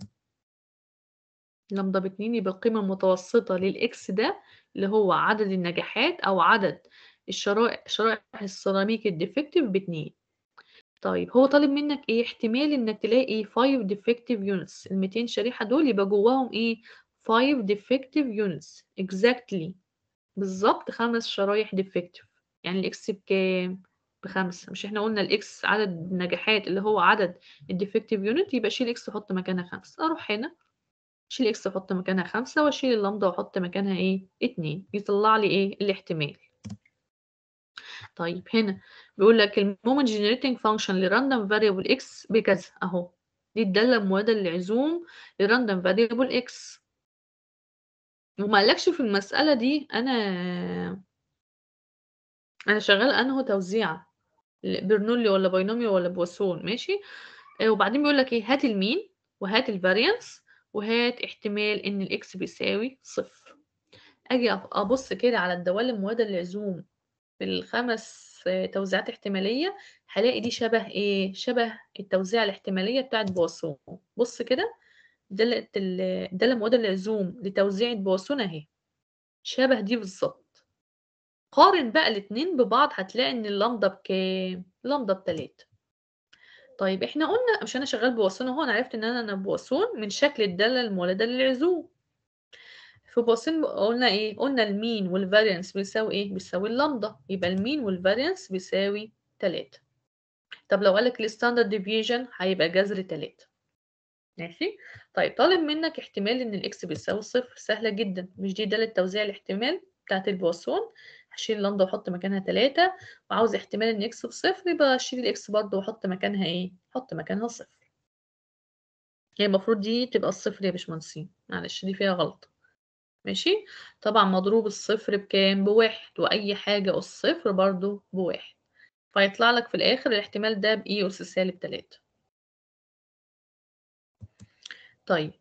اللامدا ب2 يبقى القيمة المتوسطة للX ده اللي هو عدد النجاحات أو عدد الشرائح شرائح السيراميك الdefective ب2. طيب هو طالب منك إيه، احتمال إنك تلاقي 5 defective units ال200 شريحة دول يبقى جواهم إيه 5 defective units exactly بالضبط 5 شرايح defective يعني الX بكام؟ ب5 مش إحنا قُلنا الX عدد النجاحات اللي هو عدد الdefective unit يبقى شيل X وحُط مكانها 5 أروح هنا أشيل X وأحط مكانها 5 وأشيل اللامدا وأحط مكانها إيه 2 يطلع لي إيه الاحتمال. طيب هنا بيقول لك الmoment generating function لrandom variable x بكذا أهو، دي الدالة الموالدة للعزوم لrandom variable x. وما قالكش في المسألة دي أنا أنا شغّال أنهو توزيعة ل برنولي والّا باينوميال والّا بواسون ماشي، آآ وبعدين بيقول لك إيه هات المين وهات الvariance وهات احتمال إن الx بيساوي 0. آجي أب أبُص كده على الدوال الموالدة للعزوم في ال5 توزيعات احتمالية، هالاقي دي شبه إيه، شبه التوزيعة الاحتمالية بتاعة بواسون. بُص كده دالة ال الدالة الموالدة للعزوم لتوزيعة بواسون أهي، شبه دي بالضبط. قارن بقى الاتنين ببعض هتلاقي إن اللامدا بكام؟ اللامدا ب3. طيب إحنا قُلنا مش أنا شغّال بواسون أهو، أنا عرفت إن أنا أنا بواسون من شكل الدالة الموالدة للعزوم. في بواسون قُلنا إيه، قُلنا الmean والvariance بيساوي إيه، بيساوي اللامدا، يبقى الmean والvariance بيساوي 3. طب لو قال لك الstandard deviation هيبقى جذر 3. ماشي؟ طيب طالب منك احتمال إن الx بيساوي 0 سهلة جدًا، مش دي دالة توزيع الاحتمال بتاعة البواسون، هاشيل اللامدا وأحط مكانها 3 وعاوز احتمال إن x ب0 يبقى أشيل الx برضه وأحط مكانها إيه، أحط مكانها 0. هي المفروض دي تبقى الصفر يا باشمهندسين، معلش دي فيها غلطة. ماشي؟ طبعًا مضروب الصفر بكام؟ ب1 وأي حاجة أُس صفر برضه ب1 فهيطلع لك في الآخر الاحتمال ده بE أُس -3. طيب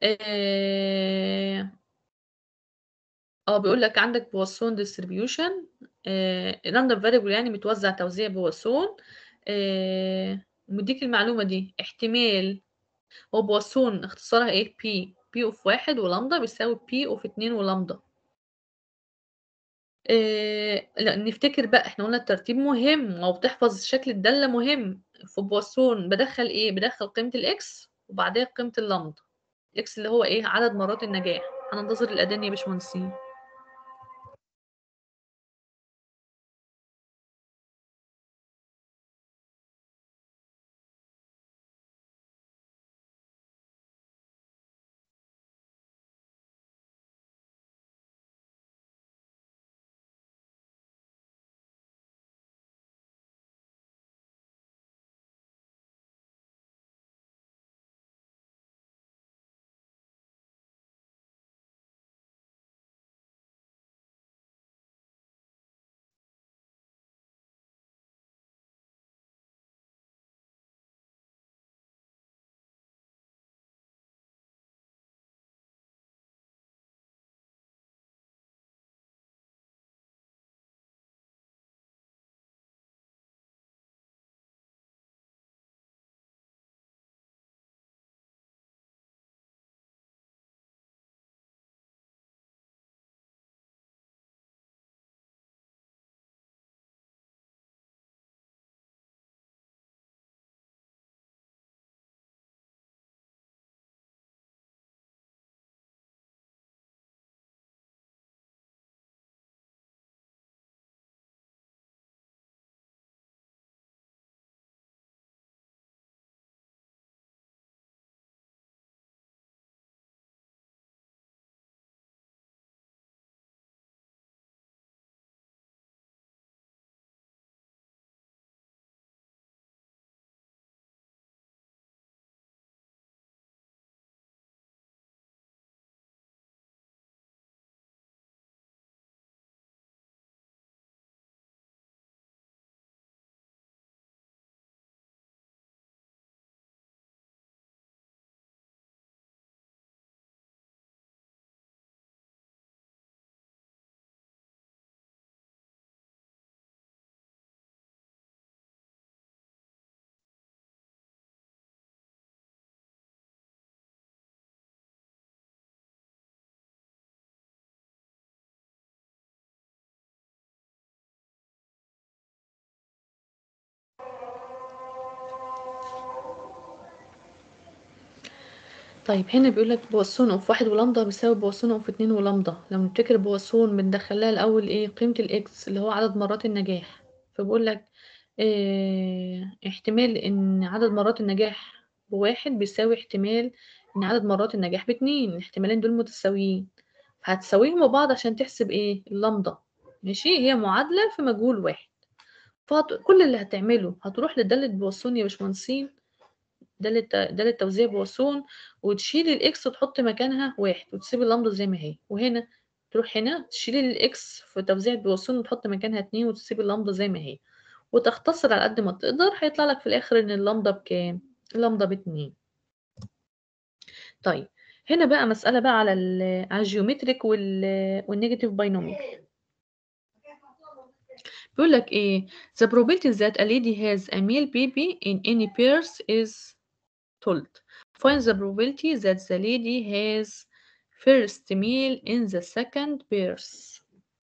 آآ آه بيقول لك عندك بواسون distribution آآ random variable يعني متوزع توزيع بواسون آآ ومدّيك المعلومة دي، احتمال هو بواسون اختصارها إيه P P of 1 ولامدا بيساوي P of 2 ولامدا. آآ لأ نفتكر بقى إحنا قُلنا الترتيب مهم وبتحفظ شكل الدالة مهم، في بواسون بادخّل إيه، بادخّل قيمة الx وبعديها قيمة اللامدا، الx اللي هو إيه، عدد مرات النجاح. هننتظر الأذان يا باشمهندسين. طيب هنا بيقول لك بواسون of 1 ولامدا بيساوي بواسون of 2 ولامدا، لو نفتكر بواسون بندخّل لها الأول إيه، قيمة الx اللي هو عدد مرات النجاح، فبيقول لك آآ احتمال إن عدد مرات النجاح ب1 بيساوي احتمال إن عدد مرات النجاح ب2 الاحتمالين دول متساويين، فهتساويهم ببعض عشان تحسب إيه، اللامدا ماشي، هي معادلة في مجهول واحد. فهت كل اللي هتعمله هتروح لدالة بواسون يا باشمهندسين دالة دالة توزيع بواسون وتشيل الإكس وتحط مكانها واحد وتسيب اللمضة زي ما هي وهنا تروح هنا تشيل الإكس في توزيع بواسون وتحط مكانها اتنين وتسيب اللمضة زي ما هي وتختصر على قد ما تقدر هيطلع لك في الآخر إن اللمضة بكام؟ اللمضة باتنين طيب هنا بقى مسألة بقى على ال على الجيومتريك وال والنيجاتيف باينوميال بيقول لك إيه the probability that a lady has a male baby in any pairs is told find the probability that the lady has first male in the second pairs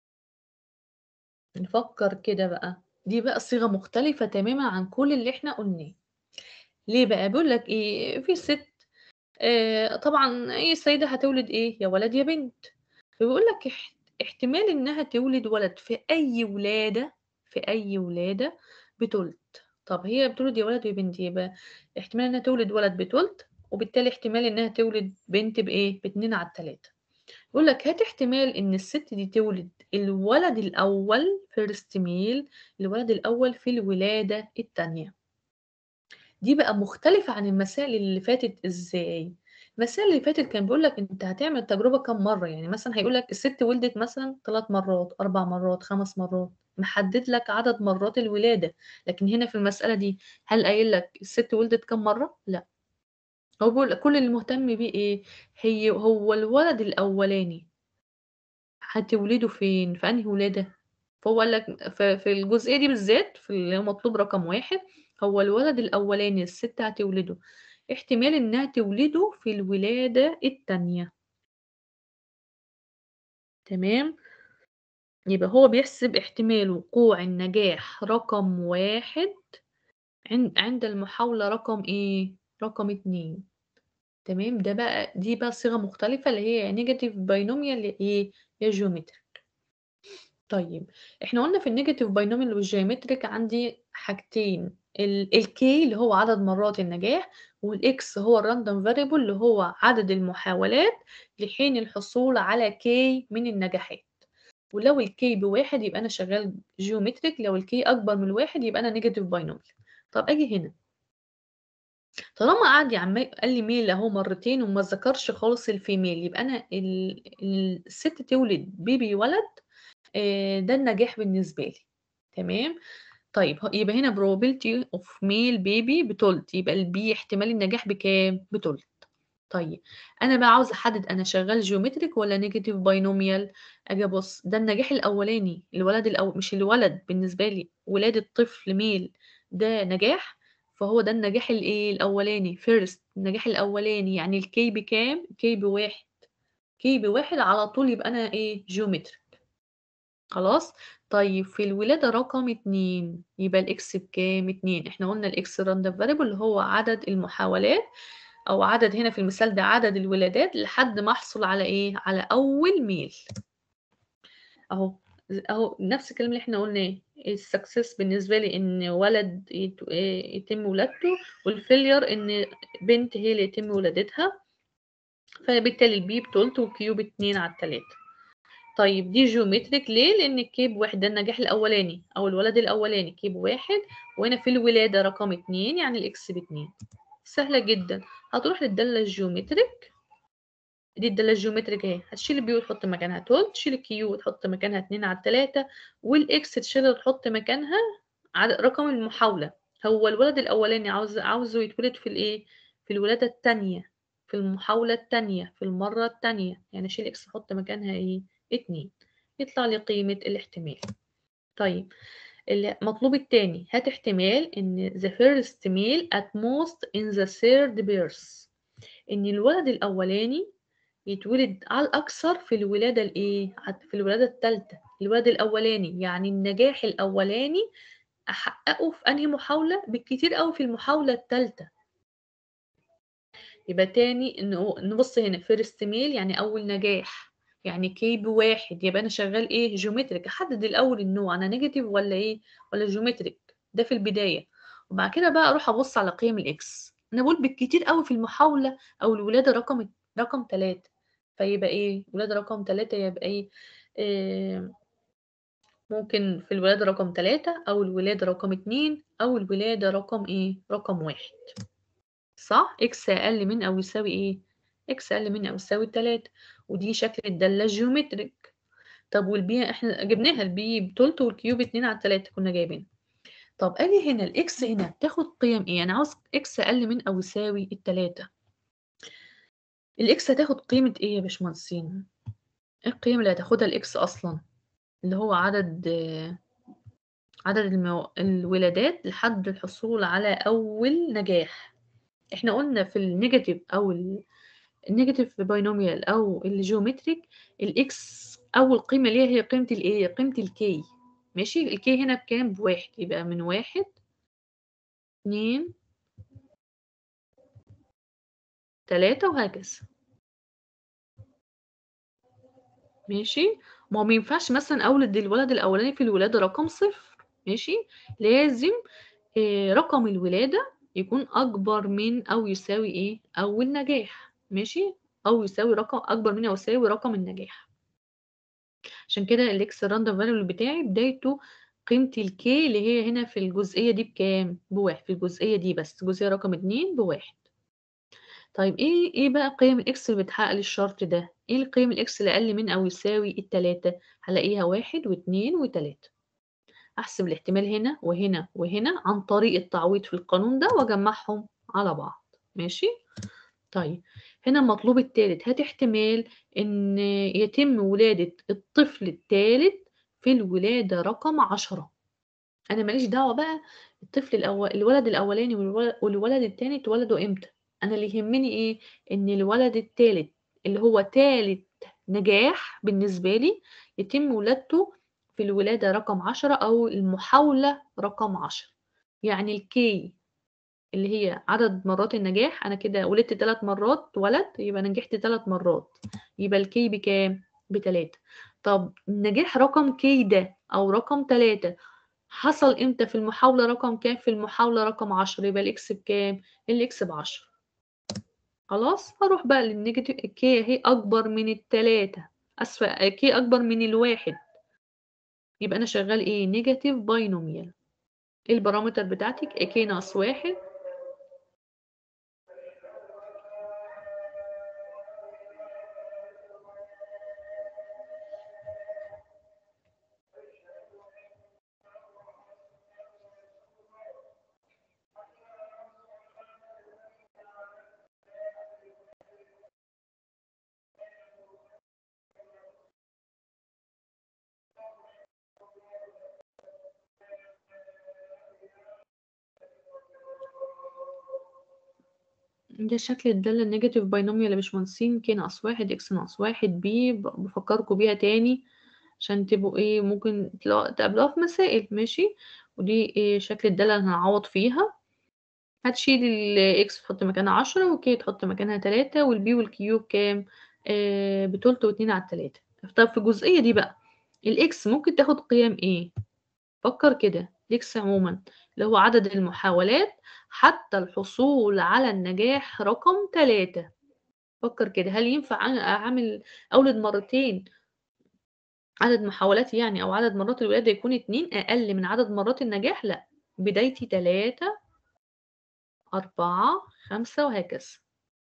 نفكر كده بقى دي بقى صيغة مختلفة تماما عن كل اللي احنا قلناه ليه بقى بيقول لك ايه في ست آه طبعا اي سيدة هتولد ايه يا ولد يا بنت فبيقول لك اح- احتمال انها تولد ولد في اي ولادة في اي ولادة بتولد طب هي بتولد يا ولد يا بنت يبقى احتمال انها تولد ولد بتولد وبالتالي احتمال انها تولد بنت بايه باتنين على التلاتة يقول لك هات احتمال ان الست دي تولد الولد الاول فيرست ميل الولد الاول في الولادة التانية دي بقى مختلفة عن المسائل اللي فاتت ازاي المسائل اللي فاتت كان بيقول لك انت هتعمل التجربة كم مرة يعني مثلا هيقول لك الست ولدت مثلا ثلاث مرات اربع مرات خمس مرات محدد لك عدد مرات الولادة لكن هنا في المسألة دي هل قايل لك الست ولدت كم مرة لا هو بيقول لك كل اللي مهتم بيه ايه هي هو الولد الاولاني هتولده فين في انهي ولادة فهو قال لك ف- في الجزئية دي بالذات في اللي هو مطلوب رقم واحد هو الولد الأولاني الست هتولده احتمال إنها تولده في الولادة التانية تمام يبقى هو بيحسب احتمال وقوع النجاح رقم واحد عن- عند المحاولة رقم ايه رقم اتنين تمام ده بقى دي بقى صيغة مختلفة اللي هي نيجاتيف باينوميال ايه يا جيومتري طيب احنا قلنا في النيجاتيف باينوميال والجيومتريك عندي حاجتين الكي اللي هو عدد مرات النجاح والاكس هو الراندوم فاريبل اللي هو عدد المحاولات لحين الحصول على كي من النجاحات ولو الكي بواحد يبقى انا شغال جيومتريك لو الكي اكبر من الواحد يبقى انا نيجاتيف باينوميال طب اجي هنا طالما قعد يا عم قال لي ميل اهو مرتين وما ذكرش خالص الفيميل يبقى انا ال... الست تولد بيبي ولد آه، ده النجاح بالنسبة لي تمام طيب ه- يبقى هنا probability of male baby بتولد يبقى البي احتمال النجاح بكام بتولد طيب انا بقى عاوز احدد انا شغال جيومتريك ولا نيجاتيف باينوميال اجي ابص ده النجاح الاولاني الولد الأول مش الولد بالنسبه لي ولاده طفل ميل ده نجاح فهو ده النجاح الايه الاولاني فيرست النجاح الاولاني يعني الكي بكام كي بواحد كي بواحد على طول يبقى انا ايه جيومتريك خلاص طيب في الولادة رقم اتنين يبقى الإكس بكام؟ اتنين احنا قلنا الإكس راندوم فاريبل اللي هو عدد المحاولات أو عدد هنا في المثال ده عدد الولادات لحد ما أحصل على إيه؟ على أول ميل أهو أهو نفس الكلام اللي احنا قلناه السكسس بالنسبة لي إن ولد يت- إيه يتم ولادته والفيلير إن بنت هي اللي يتم ولادتها فبالتالي البي بتولد والكيو باتنين على التلاتة طيب دي جيومتريك ليه؟ لأن الكيب واحد ده النجاح الأولاني أو الولد الأولاني كيب واحد وهنا في الولادة رقم اتنين يعني الإكس باتنين سهلة جدا هتروح للدالة الجيومتريك دي الدالة الجيومتريك اهي هتشيل البي وتحط مكانها تول تشيل الكيو وتحط مكانها اتنين على التلاتة والإكس تشيلها وتحط مكانها عدد رقم المحاولة هو الولد الأولاني عاوز عاوزه يتولد في الإيه؟ في الولادة التانية في المحاولة التانية في المرة التانية يعني أشيل إكس أحط مكانها إيه؟ اتنين يطلع لي قيمة الاحتمال طيب المطلوب التاني هات احتمال ان the first male at most in the third birth ان الولد الاولاني يتولد على الاكثر في الولادة الايه في الولادة الثالثة الولد الاولاني يعني النجاح الاولاني احققه في انهي محاولة بالكتير قوي في المحاولة الثالثة يبقى تاني إنه نبص هنا فيرست ميل يعني أول نجاح يعني كي بواحد يبقى أنا شغال إيه جيومتريك أحدد الأول النوع أنا نيجاتيف ولا إيه ولا جيومتريك ده في البداية وبعد كده بقى أروح أبص على قيم الإكس أنا بقول بالكتير قوي في المحاولة أو الولادة رقم رقم تلاتة فيبقى إيه ولادة رقم تلاتة يبقى إيه, إيه ممكن في الولادة رقم 3 أو الولادة رقم 2 أو الولادة رقم إيه؟ رقم 1 صح؟ إكس أقل من أو يساوي إيه؟ إكس أقل من أو يساوي 3 ودي شكل الدالة الجيومتريك طب والبي إحنا جبناها البي بتلت والكيو باتنين على التلاتة كنا جايبينها طب أجي هنا الإكس هنا بتاخد قيم إيه؟ أنا عاوز إكس أقل من أو يساوي التلاتة الإكس هتاخد قيمة إيه يا باشمهندسين؟ إيه القيم اللي هتاخدها الإكس أصلا؟ اللي هو عدد عدد المو... الولادات لحد الحصول على أول نجاح إحنا قلنا في النيجاتيف أو ال... النيجاتيف باينوميال أو الجيومتريك الإكس أول قيمة ليها هي قيمة الإيه؟ قيمة الكي ماشي الكي هنا بكام؟ بواحد يبقى من واحد اتنين تلاتة وهكذا ماشي ما هو ما ينفعش مثلا أولد الولد الأولاني في الولادة رقم صفر ماشي لازم آه رقم الولادة يكون أكبر من أو يساوي إيه أول نجاح ماشي أو يساوي رقم أكبر من أو يساوي رقم النجاح عشان كده الإكس راندوم فاريبل بتاعي بدايته قيمة الكي اللي هي هنا في الجزئية دي بكام؟ بواحد في الجزئية دي بس الجزئية رقم اتنين بواحد طيب ايه ايه بقى قيم الاكس اللي بتحقق لي الشرط ده؟ ايه القيم الاكس اللي اقل من او يساوي التلاتة؟ هلاقيها واحد واتنين وتلاتة احسب الاحتمال هنا وهنا وهنا عن طريق التعويض في القانون ده واجمعهم على بعض ماشي؟ طيب هنا المطلوب التالت هات احتمال ان يتم ولادة الطفل التالت في الولادة رقم عشرة انا ماليش دعوة بقى الطفل الأول الولد الاولاني والولد التاني اتولدوا امتى انا اللي يهمني ايه ان الولد التالت اللي هو تالت نجاح بالنسبة لي يتم ولادته في الولادة رقم عشرة أو المحاولة رقم عشرة يعني الكي اللي هي عدد مرات النجاح أنا كده ولدت تلات مرات ولد يبقى نجحت تلات مرات يبقى الكي بكام؟ بتلاتة طب النجاح رقم كي ده أو رقم تلاتة حصل امتى في المحاولة رقم كام؟ في المحاولة رقم عشرة يبقى الإكس بكام؟ الإكس بعشرة خلاص هروح بقى للنيجاتيف كي اهي اكبر من التلاتة اسفة كي اكبر من الواحد يبقى انا شغال ايه نيجاتيف باينوميال البارامتر بتاعتي كي ناقص واحد ده شكل الدالة النيجاتيف باينوميال يا باشمهندسين كي ناقص واحد اكس ناقص واحد بي بفكركم بيها تاني عشان تبقوا ايه ممكن تقابلوها في مسائل ماشي ودي ايه شكل الدالة اللي هنعوض فيها هتشيل الاكس تحط مكانها عشرة والكي تحط مكانها تلاتة والبي والكيو بكام آه بتلت واتنين على التلاتة طب في الجزئية دي بقى الاكس ممكن تاخد قيم ايه فكر كده الاكس عموما اللي هو عدد المحاولات حتى الحصول على النجاح رقم تلاتة فكر كده هل ينفع أعمل أولد مرتين عدد محاولاتي يعني أو عدد مرات الولادة يكون اتنين أقل من عدد مرات النجاح لأ بدايتي تلاتة أربعة خمسة وهكذا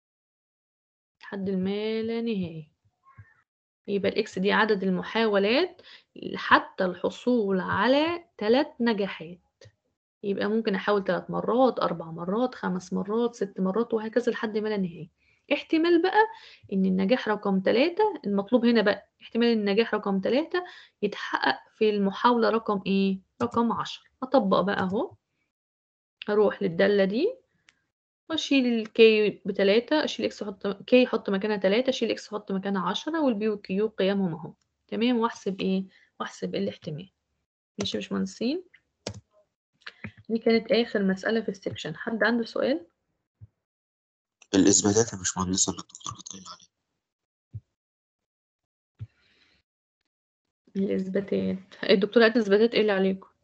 لحد الما لا نهاية يبقى الإكس دي عدد المحاولات حتى الحصول على تلات نجاحات يبقى ممكن أحاول تلات مرات أربع مرات خمس مرات ست مرات وهكذا لحد ما لا نهاية احتمال بقى إن النجاح رقم تلاتة المطلوب هنا بقى احتمال النجاح رقم تلاتة يتحقق في المحاولة رقم إيه؟ رقم عشرة أطبق بقى أهو أروح للدالة دي واشيل الكي بتلاتة اشيل اكس احط كي احط مكانها تلاتة اشيل اكس احط مكانها عشرة والبي والكيو قيمهم اهو تمام واحسب ايه واحسب الاحتمال ماشي يا باشمهندسين دي كانت اخر مسألة في السكشن حد عنده سؤال الإثباتات يا باشمهندسة اللي الدكتور بتقول عليها الاثباتات الدكتور قالت اثباتات ايه اللي عليكم